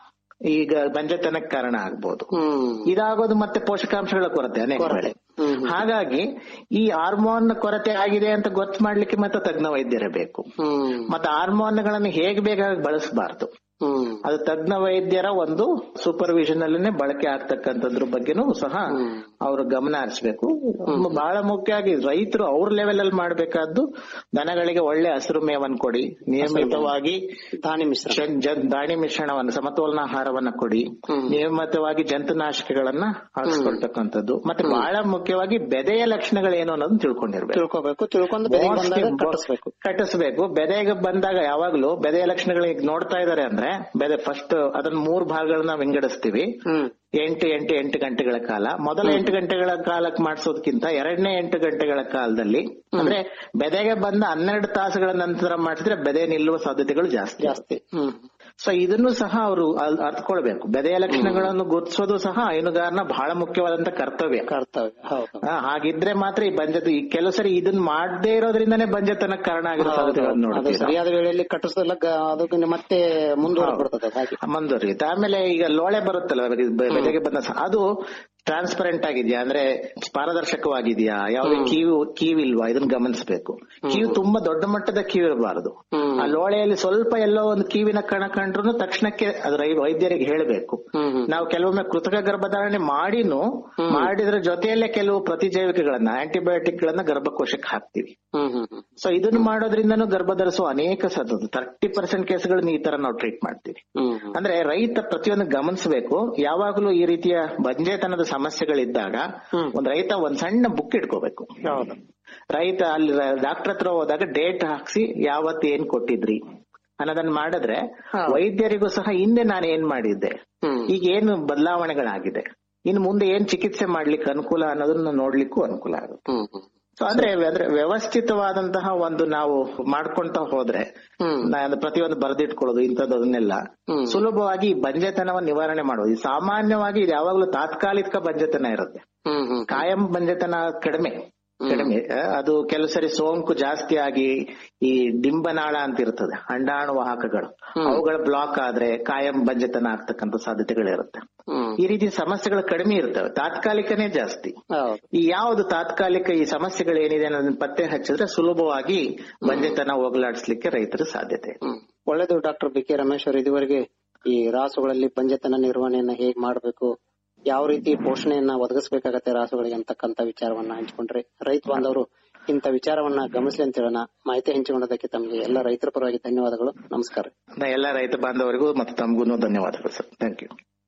ಈಗ ಬಂಜತನಕ್ಕೆ ಕಾರಣ ಆಗ್ಬೋದು ಹ್ಮ್ ಇದಾಗೋದು ಮತ್ತೆ ಪೋಷಕಾಂಶಗಳ ಕೊರತೆ ಅನೇಕ ವೇಳೆ ಹ್ಮ್ ಹ್ಮ್. ಹಾಗಾಗಿ ಈ ಹಾರ್ಮೋನ್ ಕೊರತೆ ಆಗಿದೆ ಅಂತ ಗೊತ್ತು ಮಾಡ್ಲಿಕ್ಕೆ ಮತ್ತೆ ತಜ್ಞ ವೈದ್ಯರೇ ಬೇಕು ಹ್ಮ್ ಮತ್ತೆ ಹಾರ್ಮೋನ್ಗಳನ್ನು ಹೇಗೆ ಬೇಕಾಗಿ ಬಳಸಬಾರ್ದು ಹ್ಮ್ ಅದು ತಜ್ಞ ವೈದ್ಯರ ಒಂದು ಸೂಪರ್ವಿಷನ್ ಅಲ್ಲೇ ಬಳಕೆ ಆಗ್ತಕ್ಕಂಥದ್ರ ಬಗ್ಗೆನೂ ಸಹ ಅವರು ಗಮನ ಹರಿಸಬೇಕು ಬಹಳ ಮುಖ್ಯವಾಗಿ ರೈತರು ಅವ್ರ ಲೆವೆಲ್ ಅಲ್ಲಿ ಮಾಡಬೇಕಾದ್ದು ದನಗಳಿಗೆ ಒಳ್ಳೆ ಹಸಿರು ಮೇವನ್ನು ಕೊಡಿ ನಿಯಮಿತವಾಗಿ ದಾನಿ ಮಿಶ್ರ ಜನ್- ಜನ್- ದಾಣಿ ಮಿಶ್ರಣವನ್ನು ಸಮತೋಲನ ಆಹಾರವನ್ನ ಕೊಡಿ ನಿಯಮಿತವಾಗಿ ಜಂತುನಾಶಕಗಳನ್ನ ಹಾಕ್ಸ್ಕೊಳ್ತಕ್ಕಂಥದ್ದು ಮತ್ತೆ ಬಹಳ ಮುಖ್ಯವಾಗಿ ಬೆದೆಯ ಲಕ್ಷಣಗಳೇನು ಅನ್ನೋದನ್ನ ತಿಳ್ಕೊಂಡಿರ್ಬೇಕು ತಿಳ್ಕೊಬೇಕು ತಿಳ್ಕೊಂಡು ಬೆದೆಗೆ ಬಂದಾಗ Mostly ಕಟ್ಟಿಸ್ಬೇಕು ಕಟ್ಟಿಸ್ಬೇಕು ಬೆದೆಗೆ ಬಂದಾಗ ಯಾವಾಗ್ಲೂ ಬೆದೆಯ ಲಕ್ಷಣಗಳು ಈಗ ನೋಡ್ತಾ ಇದಾರೆ ಅಂದ್ರೆ ಬೆದೆ ಫಸ್ಟ್ ಅದನ್ನ ಮೂರ್ ಭಾಗಗಳನ್ನ ವಿಂಗಡಿಸ್ತೀವಿ ಹ್ಮ್ ಎಂಟು ಎಂಟು ಎಂಟು ಗಂಟೆಗಳ ಕಾಲ ಮೊದಲ ಎಂಟು ಗಂಟೆಗಳ ಕಾಲಕ್ಕೆ ಮಾಡಿಸೋದಕ್ಕಿಂತ ಎರಡನೇ ಎಂಟು ಗಂಟೆಗಳ ಕಾಲದಲ್ಲಿ ಅಂದ್ರೆ ಬೆದೆಗೆ ಬಂದ ಹನ್ನೆರಡು ತಾಸುಗಳ ನಂತರ ಮಾಡಿಸಿದ್ರೆ ಬೆದೆ ನಿಲ್ಲುವ ಸಾಧ್ಯತೆಗಳು ಜಾಸ್ತಿ ಜಾಸ್ತಿ ಹ್ಮ್ ಸೊ ಇದನ್ನು ಸಹ ಅವರು ಅರ್ಥಕೊಳ್ಬೇಕು ಬೆದೆಯ ಲಕ್ಷಣಗಳನ್ನು ಗುರುತಿಸೋದು ಸಹ ಹೈನುಗಾರನ ಬಹಳ ಮುಖ್ಯವಾದಂತ ಕರ್ತವ್ಯ ಕರ್ತವ್ಯ ಹೌದು ಆ, ಹಾಗಿದ್ರೆ ಮಾತ್ರ ಈ ಬಂಜತ ಈ ಕೆಲವು ಸರಿ ಇದನ್ನ ಮಾಡದೇ ಇರೋದ್ರಿಂದನೇ ಬಂಜತನಕ್ಕೆ ಕಾರಣ ಆಗಿರೋ ಸಾಧ್ಯತೆಗಳನ್ನು ಅದು ನೋಡ್ತೀವಿ ಸರಿಯಾದ ವೇಳೆಯಲ್ಲಿ ಕಟ್ಟಿಸಲ್ಲ ಅದಕ್ಕೆ ಮತ್ತೆ ಮುಂದುವರೆದ್ಬಿಡ್ತದೆ ಅದು ಹಾಗೆ ಮುಂದುವರಿಯುತ್ತೆ ಆಮೇಲೆ ಈಗ ಲೋಳೆ ಬರುತ್ತಲ್ಲ ಬೆ- ಬೆಲೆಗೆ ಬಂದ ಸ- ಅದು ಟ್ರಾನ್ಸ್ಪರೆಂಟ್ ಆಗಿದ್ಯಾ ಅಂದ್ರೆ ಪಾರದರ್ಶಕವಾಗಿದ್ಯಾ ಯಾವುದೇ ಕೀವು ಕೀವಿಲ್ವಾ ಇದನ್ನ ಗಮನಿಸಬೇಕು ಕೀವು ತುಂಬಾ ದೊಡ್ಡ ಮಟ್ಟದ ಕೀವು ಇರಬಾರದು ಆ ಲೋಳೆಯಲ್ಲಿ ಸ್ವಲ್ಪ ಎಲ್ಲೋ ಒಂದು ಕೀವಿನ ಕಣ ಕಂಡ್ರು ತಕ್ಷಣಕ್ಕೆ ಅದು ರೈ- ವೈದ್ಯರಿಗೆ ಹೇಳಬೇಕು ನಾವು ಕೆಲವೊಮ್ಮೆ ಕೃತಕ ಗರ್ಭಧಾರಣೆ ಮಾಡಿನೂ ಮಾಡಿದ್ರ ಜೊತೆಯಲ್ಲೇ ಕೆಲವು ಪ್ರತಿಜೈವಿಕಗಳನ್ನ ಆಂಟಿಬಯೋಟಿಕ್ ಗಳನ್ನ ಗರ್ಭಕೋಶಕ್ಕೆ ಹಾಕ್ತಿವಿ ಹ್ಮ್ ಹ್ಮ್ ಹ್ಮ್ ಸೊ ಇದನ್ನ ಮಾಡೋದ್ರಿಂದನೂ ಗರ್ಭ ಧರಿಸುವ ಅನೇಕ ಸಾಧ್ಯತೆ ತರ್ಟಿ ಪರ್ಸೆಂಟ್ ಕೇಸ್ಗಳನ್ನ ಈ ತರ ನಾವು ಟ್ರೀಟ್ ಮಾಡ್ತೀವಿ ಹ್ಮ್ ಹ್ಮ್ ಅಂದ್ರೆ ರೈತ ಪ್ರತಿಯೊಂದು ಗಮನಿಸಬೇಕು ಯಾವಾಗಲೂ ಈ ರೀತಿಯ ಬಂಜೆತನದ ಸಮಸ್ಯೆಗಳಿದ್ದಾಗ ಒಂದ್ ರೈತ ಒಂದ್ ಸಣ್ಣ ಬುಕ್ ಇಟ್ಕೋಬೇಕು ಹೌದು ರೈತ ಅಲ್ಲಿ ಡಾಕ್ಟರ್ ಹತ್ರ ಹೋದಾಗ ಡೇಟ್ ಹಾಕ್ಸಿ ಯಾವತ್ತು ಏನ್ ಕೊಟ್ಟಿದ್ರಿ ಅನ್ನೋದನ್ನ ಮಾಡಿದ್ರೆ ವೈದ್ಯರಿಗೂ ಸಹ ಹಿಂದೆ ನಾನು ಏನ್ ಮಾಡಿದ್ದೆ ಹ್ಮ್ ಈಗ ಏನು ಬದಲಾವಣೆಗಳಾಗಿದೆ ಇನ್ನು ಮುಂದೆ ಏನ್ ಚಿಕಿತ್ಸೆ ಮಾಡ್ಲಿಕ್ಕೆ ಅನುಕೂಲ ಅನ್ನೋದನ್ನ ನೋಡ್ಲಿಕ್ಕೂ ಅನುಕೂಲ ಆಗುತ್ತೆ ಹ್ಮ್ ಹ್ಮ್ ಸೊ ಅಂದ್ರೆ ಅಂದ್ರೆ ವ್ಯವಸ್ಥಿತವಾದಂತಹ ಒಂದು ನಾವು ಮಾಡ್ಕೊಂತ ಹೋದ್ರೆ ಹ್ಮ್. ನಾ- ಪ್ರತಿಯೊಂದು ಬರೆದಿಟ್ಕೊಳ್ಳೋದು ಇಂಥದ್ದನ್ನೆಲ್ಲ ಹ್ಮ್. ಸುಲಭವಾಗಿ ಈ ಬಂಜೆತನವನ್ನು ನಿವಾರಣೆ ಮಾಡೋದು ಈ ಸಾಮಾನ್ಯವಾಗಿ ಇದು ಯಾವಾಗಲೂ ತಾತ್ಕಾಲಿಕ ಬಂಜೆತನ ಇರುತ್ತೆ ಹ್ಮ್ ಹ್ಮ್ ಕಾಯಂ ಬಂಜೆತನ ಕಡಿಮೆ ಕಡಿಮೆ ಆ, ಅದು ಕೆಲವು ಸರಿ ಸೋಂಕು ಜಾಸ್ತಿ ಆಗಿ ಈ ಡಿಂಬನಾಳ ಅಂತ ಇರ್ತದೆ ಅಂಡಾಣು ವಾಹಕಗಳು ಅವುಗಳ ಬ್ಲಾಕ್ ಆದ್ರೆ ಕಾಯಂ ಬಂಜೆತನ ಆಗ್ತಕ್ಕಂಥ ಸಾಧ್ಯತೆಗಳಿರುತ್ತೆ ಹ್ಮ್ ಈ ರೀತಿ ಸಮಸ್ಯೆಗಳು ಕಡಿಮೆ ಇರ್ತವೆ ತಾತ್ಕಾಲಿಕನೇ ಜಾಸ್ತಿ ಹೌದು ಈ ಯಾವುದು ತಾತ್ಕಾಲಿಕ ಈ ಸಮಸ್ಯೆಗಳು ಏನಿದೆ ಅನ್ನೋದನ್ನ ಪತ್ತೆ ಹಚ್ಚಿದ್ರೆ ಸುಲಭವಾಗಿ ಬಂಜೆತನ ಹೋಗಲಾಡಿಸ್ಲಿಕ್ಕೆ ರೈತರ ಸಾಧ್ಯತೆ ಇದೆ. ಹ್ಮ್ ಒಳ್ಳೇದು ಡಾಕ್ಟರ್ ಬಿ ಕೆ ರಮೇಶ್ ಅವರು ಇದುವರೆಗೆ ಈ ರಾಸುಗಳಲ್ಲಿ ಪಂಜತನ ನಿರ್ವಹಣೆಯನ್ನ ಹೇಗ್ ಮಾಡಬೇಕು ಯಾವ ರೀತಿ ಪೋಷಣೆಯನ್ನ ಒದಗಿಸಬೇಕಾಗತ್ತೆ ರಾಸುಗಳಿಗೆ ಅಂತಕ್ಕಂತ ವಿಚಾರವನ್ನ ಹಂಚಿಕೊಂಡ್ರೆ ರೈತ ಬಾಂಧವರು ಇಂಥ ವಿಚಾರವನ್ನ ಗಮನಿಸಲಿ ಅಂತ ಹೇಳೋಣ ಮಾಹಿತಿ ಹಂಚಿಕೊಂಡದಕ್ಕೆ ತಮಗೆ ಎಲ್ಲ ರೈತರ ಪರವಾಗಿ ಧನ್ಯವಾದಗಳು ನಮಸ್ಕಾರ ನಾ ಎಲ್ಲ ರೈತ ಬಾಂಧವರಿಗೂ ಮತ್ತು ತಮಗೂ ಧನ್ಯವಾದಗಳು ಸರ್ ಥ್ಯಾಂಕ್ ಯು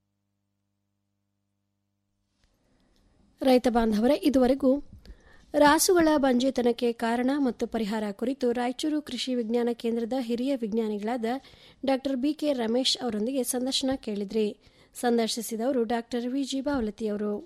ರೈತ ಬಾಂಧವರೇ ಇದುವರೆಗೂ ರಾಸುಗಳ ಬಂಜೆತನಕ್ಕೆ ಕಾರಣ ಮತ್ತು ಪರಿಹಾರ ಕುರಿತು ರಾಯಚೂರು ಕೃಷಿ ವಿಜ್ಞಾನ ಕೇಂದ್ರದ ಹಿರಿಯ ವಿಜ್ಞಾನಿಗಳಾದ ಡಾ ಬಿಕೆ ರಮೇಶ್ ಅವರೊಂದಿಗೆ ಸಂದರ್ಶನ ಕೇಳಿದ್ರಿ ಸಂದರ್ಶಿಸಿದವರು ಡಾ ವಿಜಿ ಬಾವಲತಿ ಅವರು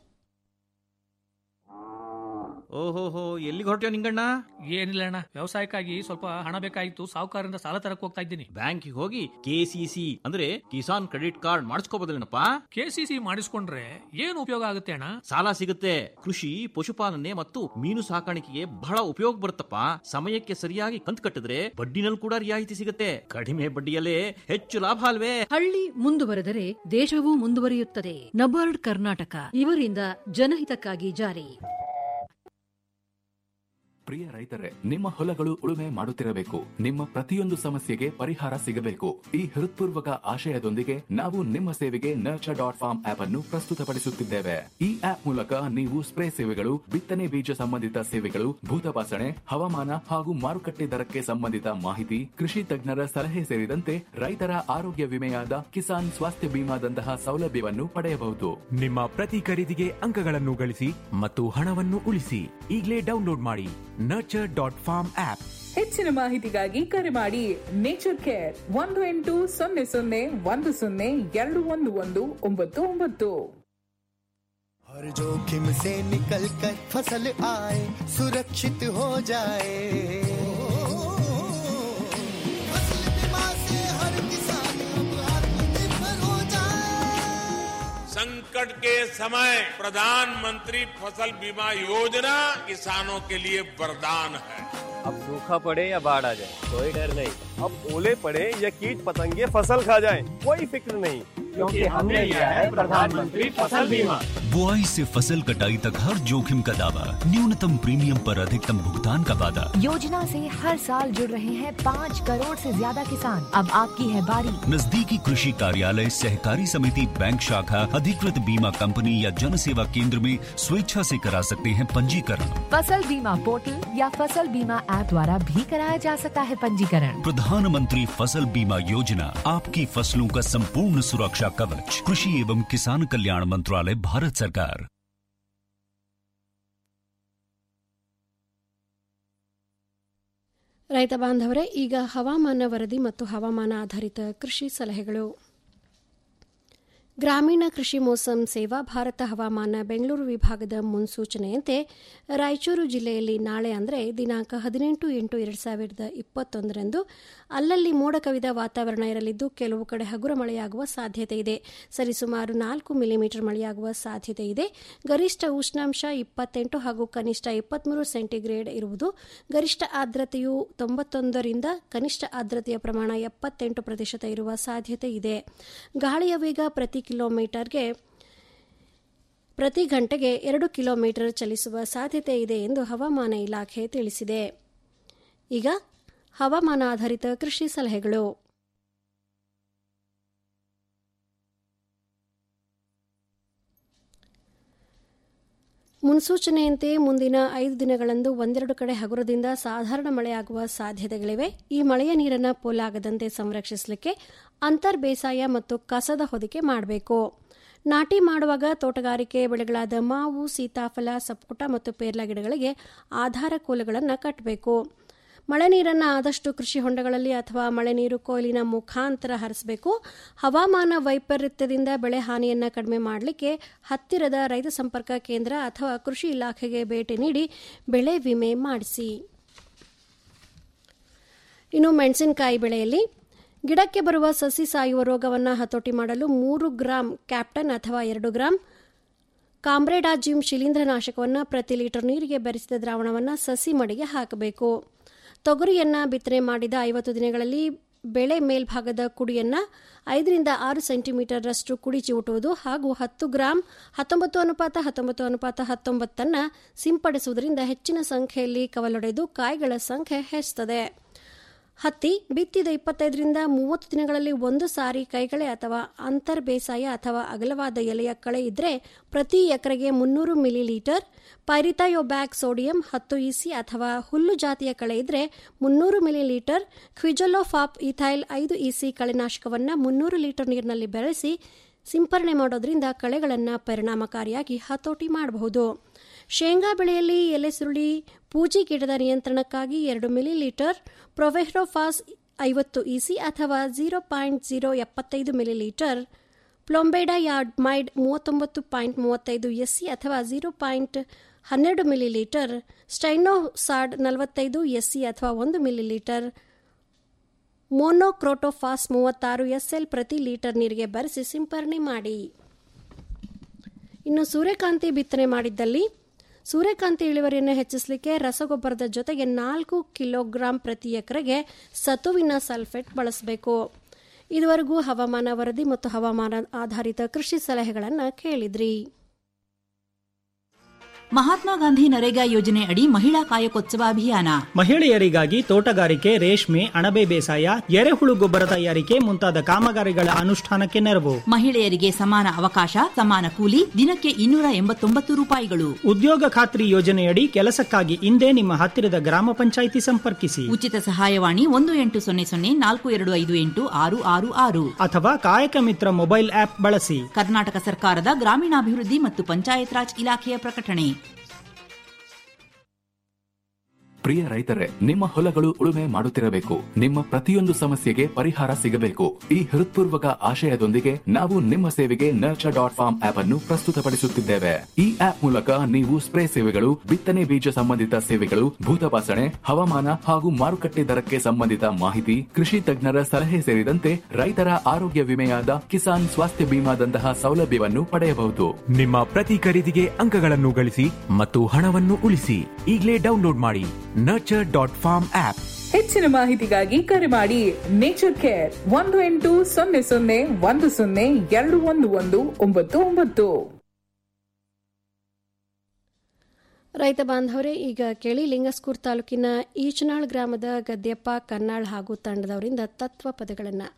ಓಹೋಹೋ ಎಲ್ಲಿಗೆ ಹೊರಟ್ಯೋ ನಿಂಗಣ್ಣ ಏನಿಲ್ಲ ಅಣ್ಣ ವ್ಯವಸಾಯಕ್ಕಾಗಿ ಸ್ವಲ್ಪ ಹಣ ಬೇಕಾಗಿತ್ತು ಸಾಹುಕಾರರಿಂದ ಸಾಲ ತರಕ್ ಹೋಗ್ತಾ ಇದ್ದೀನಿ ಬ್ಯಾಂಕಿಗೆ ಹೋಗಿ ಕೆಸಿಸಿ ಅಂದ್ರೆ ಕಿಸಾನ್ ಕ್ರೆಡಿಟ್ ಕಾರ್ಡ್ ಮಾಡಿಸ್ಕೋಬೋದಲ್ಲೇನಪ್ಪ ಕೆಸಿಸಿ ಮಾಡಿಸ್ಕೊಂಡ್ರೆ ಏನು ಉಪಯೋಗ ಆಗುತ್ತೆ ಅಣ್ಣ ಸಾಲ ಸಿಗುತ್ತೆ ಕೃಷಿ ಪಶುಪಾಲನೆ ಮತ್ತು ಮೀನು ಸಾಕಾಣಿಕೆಗೆ ಬಹಳ ಉಪಯೋಗ ಬರುತ್ತಪ್ಪ ಸಮಯಕ್ಕೆ ಸರಿಯಾಗಿ ಕಂತು ಕಟ್ಟಿದ್ರೆ ಬಡ್ಡಿನಲ್ಲಿ ಕೂಡ ರಿಯಾಯಿತಿ ಸಿಗುತ್ತೆ ಕಡಿಮೆ ಬಡ್ಡಿಯಲ್ಲೇ ಹೆಚ್ಚು ಲಾಭ ಅಲ್ವೇ ಹಳ್ಳಿ ಮುಂದುವರೆದರೆ ದೇಶವೂ ಮುಂದುವರಿಯುತ್ತದೆ ನಬಾರ್ಡ್ ಕರ್ನಾಟಕ ಇವರಿಂದ ಜನಹಿತಕ್ಕಾಗಿ ಜಾರಿ ಪ್ರಿಯ ರೈತರೇ ನಿಮ್ಮ ಹೊಲಗಳು ಉಳುಮೆ ಮಾಡುತ್ತಿರಬೇಕು ನಿಮ್ಮ ಪ್ರತಿಯೊಂದು ಸಮಸ್ಯೆಗೆ ಪರಿಹಾರ ಸಿಗಬೇಕು ಈ ಹೃತ್ಪೂರ್ವಕ ಆಶಯದೊಂದಿಗೆ ನಾವು ನಿಮ್ಮ ಸೇವೆಗೆ ನರ್ಚರ್ ಡಾಟ್ ಫಾರ್ಮ್ ಆಪ್ ಅನ್ನು ಪ್ರಸ್ತುತಪಡಿಸುತ್ತಿದ್ದೇವೆ ಈ ಆಪ್ ಮೂಲಕ ನೀವು ಸ್ಪ್ರೇ ಸೇವೆಗಳು ಬಿತ್ತನೆ ಬೀಜ ಸಂಬಂಧಿತ ಸೇವೆಗಳು ಭೂತಪಾಸಣೆ ಹವಾಮಾನ ಹಾಗೂ ಮಾರುಕಟ್ಟೆ ದರಕ್ಕೆ ಸಂಬಂಧಿತ ಮಾಹಿತಿ ಕೃಷಿ ತಜ್ಞರ ಸಲಹೆ ಸೇರಿದಂತೆ ರೈತರ ಆರೋಗ್ಯ ವಿಮೆಯಾದ ಕಿಸಾನ್ ಸ್ವಾಸ್ಥ್ಯ ಬಿಮಾದಂತಹ ಸೌಲಭ್ಯವನ್ನು ಪಡೆಯಬಹುದು ನಿಮ್ಮ ಪ್ರತಿ ಖರೀದಿಗೆ ಅಂಕಗಳನ್ನು ಗಳಿಸಿ ಮತ್ತು ಹಣವನ್ನು ಉಳಿಸಿ ಈಗಲೇ ಡೌನ್ಲೋಡ್ ಮಾಡಿ ನರ್ಚರ್ ಡಾಟ್ ಫಾರ್ಮ್ ಆಪ್ ಹೆಚ್ಚಿನ ಮಾಹಿತಿಗಾಗಿ ಕರೆ ಮಾಡಿ ನೇಚರ್ ಕೇರ್ ಒಂದು ಎಂಟು ಸೊನ್ನೆ ಸೊನ್ನೆ ಒಂದು ಸೊನ್ನೆ ಎರಡು ಒಂದು ಒಂದು ಒಂಬತ್ತು ಒಂಬತ್ತು हर जोखिम से निकल कर फसल आए सुरक्षित हो जाए फसल बीमा से हर किसान अब आत्मनिर्भर हो जाए संकट के समय प्रधानमंत्री फसल बीमा योजना किसानों के लिए वरदान है अब सूखा पड़े या बाढ़ आ जाए कोई डर नहीं अब ओले पड़े या कीट पतंगे फसल खा जाए कोई फिक्र नहीं क्योंकि हमने लिया है प्रधानमंत्री फसल बीमा बुआई से फसल कटाई तक हर जोखिम का दावा न्यूनतम प्रीमियम पर अधिकतम भुगतान का वादा योजना से हर साल जुड़ रहे हैं पाँच करोड़ से ज्यादा किसान अब आपकी है बारी नजदीकी कृषि कार्यालय सहकारी समिति बैंक शाखा अधिकृत बीमा कंपनी या जन सेवा केंद्र में स्वेच्छा से करा सकते हैं पंजीकरण फसल बीमा पोर्टल या फसल बीमा ऐप द्वारा भी कराया जा सकता है पंजीकरण प्रधानमंत्री फसल बीमा योजना आपकी फसलों का संपूर्ण सुरक्षा कवच कृषि एवं किसान कल्याण मंत्रालय भारत सरकार ರೈತ ಬಾಂಧವರೇ ಈಗ ಹವಾಮಾನ ವರದಿ ಮತ್ತು ಹವಾಮಾನ ಆಧಾರಿತ ಕೃಷಿ ಸಲಹೆಗಳು ಗ್ರಾಮೀಣ ಕೃಷಿ ಮೋಸಂ ಸೇವಾ ಭಾರತ ಹವಾಮಾನ ಬೆಂಗಳೂರು ವಿಭಾಗದ ಮುನ್ಸೂಚನೆಯಂತೆ ರಾಯಚೂರು ಜಿಲ್ಲೆಯಲ್ಲಿ ನಾಳೆ ಅಂದರೆ ದಿನಾಂಕ ಹದಿನೆಂಟು ಎಂಟು ಎರಡು ಸಾವಿರದ ಇಪ್ಪತ್ತೊಂದರಂದು ಅಲ್ಲಲ್ಲಿ ಮೋಡ ಕವಿದ ವಾತಾವರಣ ಇರಲಿದ್ದು ಕೆಲವು ಕಡೆ ಹಗುರ ಮಳೆಯಾಗುವ ಸಾಧ್ಯತೆ ಇದೆ ಸರಿಸುಮಾರು ನಾಲ್ಕು ಮಿಲಿಮೀಟರ್ ಮಳೆಯಾಗುವ ಸಾಧ್ಯತೆ ಇದೆ ಗರಿಷ್ಠ ಉಷ್ಣಾಂಶ ಇಪ್ಪತ್ತೆಂಟು ಹಾಗೂ ಕನಿಷ್ಠ ಇಪ್ಪತ್ಮೂರು ಸೆಂಟಿಗ್ರೇಡ್ ಇರುವುದು ಗರಿಷ್ಠ ಆರ್ದ್ರತೆಯು ತೊಂಬತ್ತೊಂದರಿಂದ ಕನಿಷ್ಠ ಆರ್ದ್ರತೆಯ ಪ್ರಮಾಣ ಎಪ್ಪತ್ತೆಂಟು ಪ್ರತಿಶತ ಇರುವ ಸಾಧ್ಯತೆ ಇದೆ ಗಾಳಿಯ ವೇಗ ಪ್ರತಿ ಕಿಲೋಮೀಟರ್ಗೆ ಪ್ರತಿ ಗಂಟೆಗೆ ಎರಡು ಕಿಲೋಮೀಟರ್ ಚಲಿಸುವ ಸಾಧ್ಯತೆ ಇದೆ ಎಂದು ಹವಾಮಾನ ಇಲಾಖೆ ತಿಳಿಸಿದೆ ಈಗ ಹವಾಮಾನ ಆಧಾರಿತ ಕೃಷಿ ಸಲಹೆಗಳು ಮುನ್ಸೂಚನೆಯಂತೆ ಮುಂದಿನ ಐದು ದಿನಗಳಂದು ಒಂದೆರಡು ಕಡೆ ಹಗುರದಿಂದ ಸಾಧಾರಣ ಮಳೆಯಾಗುವ ಸಾಧ್ಯತೆಗಳಿವೆ ಈ ಮಳೆಯ ನೀರನ್ನು ಪೋಲಾಗದಂತೆ ಸಂರಕ್ಷಿಸಲಿಕ್ಕೆ ಅಂತರ್ ಬೇಸಾಯ ಮತ್ತು ಕಸದ ಹೊದಿಕೆ ಮಾಡಬೇಕು ನಾಟಿ ಮಾಡುವಾಗ ತೋಟಗಾರಿಕೆ ಬೆಳೆಗಳಾದ ಮಾವು ಸೀತಾಫಲ ಸಪೋಟ ಮತ್ತು ಪೇರ್ಲ ಗಿಡಗಳಿಗೆ ಆಧಾರ ಕೋಲುಗಳನ್ನು ಕಟ್ಟಬೇಕು ಮಳೆ ನೀರನ್ನು ಆದಷ್ಟು ಕೃಷಿ ಹೊಂಡಗಳಲ್ಲಿ ಅಥವಾ ಮಳೆ ನೀರು ಕೊಯ್ಲಿನ ಮುಖಾಂತರ ಹರಿಸಬೇಕು ಹವಾಮಾನ ವೈಪರೀತ್ಯದಿಂದ ಬೆಳೆ ಹಾನಿಯನ್ನು ಕಡಿಮೆ ಮಾಡಲಿಕ್ಕೆ ಹತ್ತಿರದ ರೈತ ಸಂಪರ್ಕ ಕೇಂದ್ರ ಅಥವಾ ಕೃಷಿ ಇಲಾಖೆಗೆ ಭೇಟಿ ನೀಡಿ ಬೆಳೆ ವಿಮೆ ಮಾಡಿಸಿ ಇನ್ನು ಮೆಣಸಿನಕಾಯಿ ಬೆಳೆಯಲ್ಲಿ ಗಿಡಕ್ಕೆ ಬರುವ ಸಸಿ ಸಾಯುವ ರೋಗವನ್ನು ಹತೋಟಿ ಮಾಡಲು ಮೂರು ಗ್ರಾಂ ಕ್ಯಾಪ್ಟನ್ ಅಥವಾ ಎರಡು ಗ್ರಾಂ ಕಾಮ್ರೆಡಾಜಿಮ್ ಶಿಲೀಂಧ್ರನಾಶಕವನ್ನು ಪ್ರತಿ ಲೀಟರ್ ನೀರಿಗೆ ಬೆರೆಸಿದ ದ್ರಾವಣವನ್ನು ಸಸಿ ಮಡಿಗೆ ಹಾಕಬೇಕು ತೊಗರಿಯನ್ನು ಬಿತ್ತನೆ ಮಾಡಿದ ಐವತ್ತು ದಿನಗಳಲ್ಲಿ ಬೆಳೆ ಮೇಲ್ಭಾಗದ ಕುಡಿಯನ್ನು ಐದರಿಂದ ಆರು ಸೆಂಟಿಮೀಟರ್ರಷ್ಟು ಕುಡಿ ಚಿವುಟುವುದು ಹಾಗೂ ಹತ್ತು ಗ್ರಾಂ ಹತ್ತೊಂಬತ್ತು ಅನುಪಾತ ಹತ್ತೊಂಬತ್ತು ಅನುಪಾತ ಹತ್ತೊಂಬತ್ತನ್ನು ಸಿಂಪಡಿಸುವುದರಿಂದ ಹೆಚ್ಚಿನ ಸಂಖ್ಯೆಯಲ್ಲಿ ಕವಲೊಡೆದು ಕಾಯಿಗಳ ಸಂಖ್ಯೆ ಹೆಚ್ಚುತ್ತದೆ ಹತ್ತಿ ಬಿತ್ತಿದ ಇಪ್ಪತ್ತೈದರಿಂದ ಮೂವತ್ತು ದಿನಗಳಲ್ಲಿ ಒಂದು ಸಾರಿ ಕೈಗಳೆ ಅಥವಾ ಅಂತರ್ ಬೇಸಾಯ ಅಥವಾ ಅಗಲವಾದ ಎಲೆಯ ಕಳೆ ಇದ್ರೆ ಪ್ರತಿ ಎಕರೆಗೆ ಮುನ್ನೂರು ಮಿಲಿ ಲೀಟರ್ ಪೈರಿಥಾಯೋಬ್ಯಾಕ್ ಸೋಡಿಯಂ ಹತ್ತು ಇಸಿ ಅಥವಾ ಹುಲ್ಲು ಜಾತಿಯ ಕಳೆ ಇದ್ರೆ ಮುನ್ನೂರು ಮಿಲಿ ಲೀಟರ್ ಕ್ವಿಜೊಲೋಫಾಪ್ ಇಥೈಲ್ ಐದು ಇಸಿ ಕಳೆನಾಶಕವನ್ನು ಮುನ್ನೂರು ಲೀಟರ್ ನೀರಿನಲ್ಲಿ ಬೆರೆಸಿ ಸಿಂಪರಣೆ ಮಾಡೋದ್ರಿಂದ ಕಳೆಗಳನ್ನು ಪರಿಣಾಮಕಾರಿಯಾಗಿ ಹತೋಟಿ ಮಾಡಬಹುದು ಶೇಂಗಾ ಬೆಳೆಯಲ್ಲಿ ಎಲೆ ಸುರುಳಿ ಪೂಜಿ ಗಿಡದ ನಿಯಂತ್ರಣಕ್ಕಾಗಿ ಎರಡು ಮಿಲಿ ಲೀಟರ್ ಪ್ರೊವೆಹ್ರೋಫಾಸ್ ಐವತ್ತು ಇಸಿ ಅಥವಾ ಝೀರೋ ಪಾಯಿಂಟ್ ಝೀರೋ ಎಪ್ಪತ್ತೈದು ಮಿಲಿ ಲೀಟರ್ ಪ್ಲೊಂಬೇಡಾ ಯಾರ್ಡ್ಮೈಡ್ ಮೂವತ್ತೊಂಬತ್ತು ಪಾಯಿಂಟ್ ಮೂವತ್ತೈದು ಎಸ್ಸಿ ಅಥವಾ ಝೀರೋ ಪಾಯಿಂಟ್ ಹನ್ನೆರಡು ಮಿಲಿ ಲೀಟರ್ ಸ್ಟೈನೋಸಾಡ್ ನಲವತ್ತೈದು ಎಸ್ಸಿ ಅಥವಾ ಒಂದು ಮಿಲಿ ಲೀಟರ್ ಮೋನೋಕ್ರೋಟೋಫಾಸ್ ಮೂವತ್ತಾರು ಎಸ್ಎಲ್ ಪ್ರತಿ ಲೀಟರ್ ನೀರಿಗೆ ಬೆರೆಸಿ ಸಿಂಪರಣೆ ಮಾಡಿ ಇನ್ನು ಸೂರ್ಯಕಾಂತಿ ಬಿತ್ತನೆ ಮಾಡಿದ್ದಲ್ಲಿ ಸೂರ್ಯಕಾಂತಿ ಇಳುವರಿಯನ್ನು ಹೆಚ್ಚಿಸಲಿಕ್ಕೆ ರಸಗೊಬ್ಬರದ ಜೊತೆಗೆ ನಾಲ್ಕು ಕಿಲೋಗ್ರಾಂ ಪ್ರತಿ ಎಕರೆಗೆ ಸತುವಿನ ಸಲ್ಫೇಟ್ ಬಳಸಬೇಕು ಇದುವರೆಗೂ ಹವಾಮಾನ ವರದಿ ಮತ್ತು ಹವಾಮಾನ ಆಧಾರಿತ ಕೃಷಿ ಸಲಹೆಗಳನ್ನು ಕೇಳಿದ್ರಿ ಮಹಾತ್ಮ ಗಾಂಧಿ ನರೇಗಾ ಯೋಜನೆ ಅಡಿ ಮಹಿಳಾ ಕಾಯಕೋತ್ಸವ ಅಭಿಯಾನ ಮಹಿಳೆಯರಿಗಾಗಿ ತೋಟಗಾರಿಕೆ ರೇಷ್ಮೆ ಅಣಬೆ ಬೇಸಾಯ ಎರೆಹುಳು ಗೊಬ್ಬರ ತಯಾರಿಕೆ ಮುಂತಾದ ಕಾಮಗಾರಿಗಳ ಅನುಷ್ಠಾನಕ್ಕೆ ನೆರವು ಮಹಿಳೆಯರಿಗೆ ಸಮಾನ ಅವಕಾಶ ಸಮಾನ ಕೂಲಿ ದಿನಕ್ಕೆ ಇನ್ನೂರ ಎಂಬತ್ತೊಂಬತ್ತು ರೂಪಾಯಿಗಳು ಉದ್ಯೋಗ ಖಾತ್ರಿ ಯೋಜನೆಯಡಿ ಕೆಲಸಕ್ಕಾಗಿ ಇಂದೇ ನಿಮ್ಮ ಹತ್ತಿರದ ಗ್ರಾಮ ಪಂಚಾಯಿತಿ ಸಂಪರ್ಕಿಸಿ ಉಚಿತ ಸಹಾಯವಾಣಿ ಒಂದು ಎಂಟು ಸೊನ್ನೆ ಸೊನ್ನೆ ನಾಲ್ಕು ಎರಡು ಐದು ಎಂಟು ಆರು ಆರು ಆರು ಅಥವಾ ಕಾಯಕ ಮಿತ್ರ ಮೊಬೈಲ್ ಆಪ್ ಬಳಸಿ ಕರ್ನಾಟಕ ಸರ್ಕಾರದ ಗ್ರಾಮೀಣಾಭಿವೃದ್ಧಿ ಮತ್ತು ಪಂಚಾಯತ್ ರಾಜ್ ಇಲಾಖೆಯ ಪ್ರಕಟಣೆ ಪ್ರಿಯ ರೈತರೇ ನಿಮ್ಮ ಹೊಲಗಳು ಉಳುಮೆ ಮಾಡುತ್ತಿರಬೇಕು ನಿಮ್ಮ ಪ್ರತಿಯೊಂದು ಸಮಸ್ಯೆಗೆ ಪರಿಹಾರ ಸಿಗಬೇಕು ಈ ಹೃತ್ಪೂರ್ವಕ ಆಶಯದೊಂದಿಗೆ ನಾವು ನಿಮ್ಮ ಸೇವೆಗೆ ನರ್ಚರ್ ಡಾಟ್ ಫಾರ್ಮ್ ಆಪ್ ಅನ್ನು ಪ್ರಸ್ತುತಪಡಿಸುತ್ತಿದ್ದೇವೆ ಈ ಆಪ್ ಮೂಲಕ ನೀವು ಸ್ಪ್ರೇ ಸೇವೆಗಳು ಬಿತ್ತನೆ ಬೀಜ ಸಂಬಂಧಿತ ಸೇವೆಗಳು ಭೂತಪಾಸಣೆ ಹವಾಮಾನ ಹಾಗೂ ಮಾರುಕಟ್ಟೆ ದರಕ್ಕೆ ಸಂಬಂಧಿತ ಮಾಹಿತಿ ಕೃಷಿ ತಜ್ಞರ ಸಲಹೆ ಸೇರಿದಂತೆ ರೈತರ ಆರೋಗ್ಯ ವಿಮೆಯಾದ ಕಿಸಾನ್ ಸ್ವಾಸ್ಥ್ಯ ಬಿಮಾದಂತಹ ಸೌಲಭ್ಯವನ್ನು ಪಡೆಯಬಹುದು ನಿಮ್ಮ ಪ್ರತಿ ಖರೀದಿಗೆ ಅಂಕಗಳನ್ನು ಗಳಿಸಿ ಮತ್ತು ಹಣವನ್ನು ಉಳಿಸಿ ಈಗಲೇ ಡೌನ್ಲೋಡ್ ಮಾಡಿ ನರ್ಚರ್ ಡಾಟ್ ಫಾರ್ಮ್ ಆಪ್ ಹೆಚ್ಚಿನ ಮಾಹಿತಿಗಾಗಿ ಕರೆ ಮಾಡಿ ನೇಚರ್ ಕೇರ್ ಒಂದು ಎಂಟು ಸೊನ್ನೆ ಸೊನ್ನೆ ಒಂದು ಸೊನ್ನೆ ಎರಡು ಒಂದು ಒಂದು ಒಂಬತ್ತು ಒಂಬತ್ತು ರೈತ ಬಾಂಧವರೇ ಈಗ ಕೇಳಿ ಲಿಂಗಸ್ಕೂರ್ ತಾಲೂಕಿನ ಈಚನಾಳ್ ಗ್ರಾಮದ ಗದ್ಯಪ್ಪ ಕನ್ನಾಳ್ ಹಾಗೂ ತಂಡದವರಿಂದ ತತ್ವ ಪದಗಳನ್ನು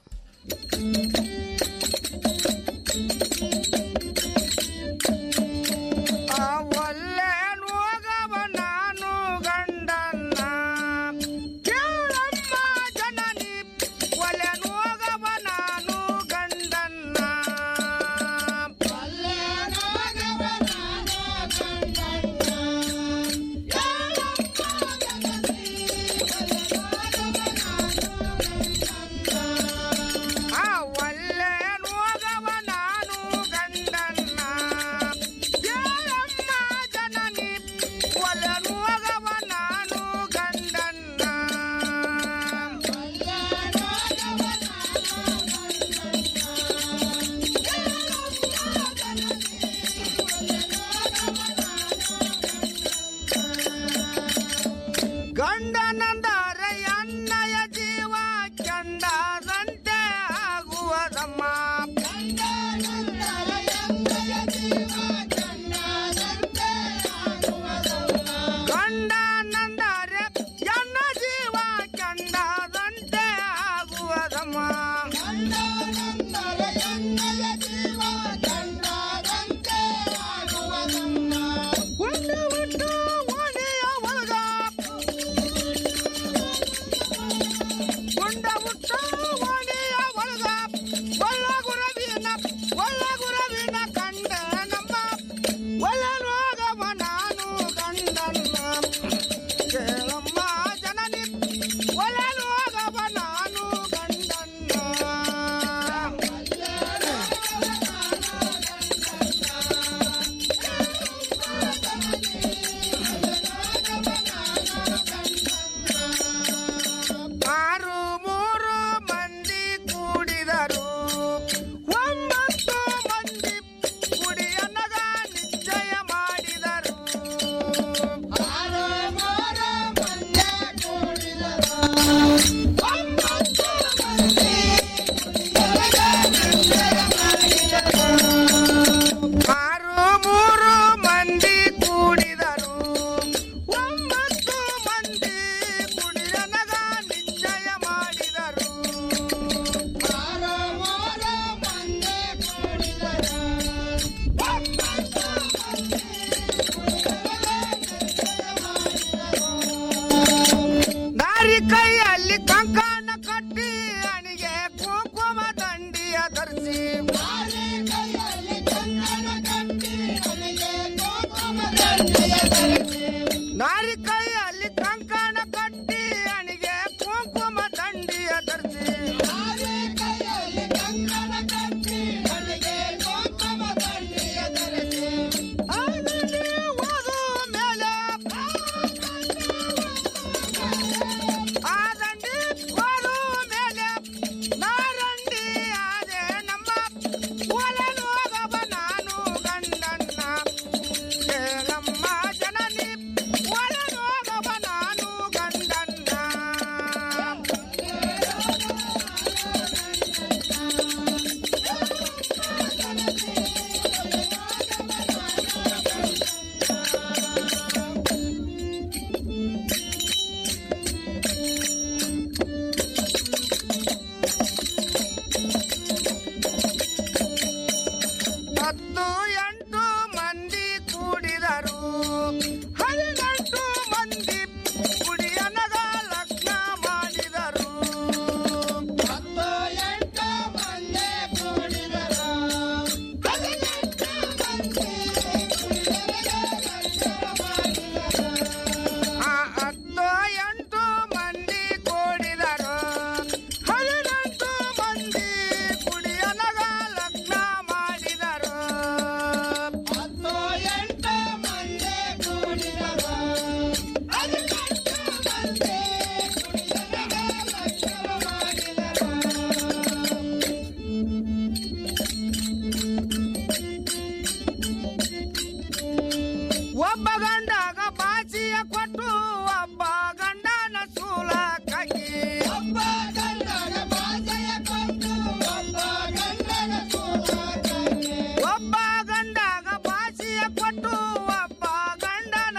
ಗಂಡ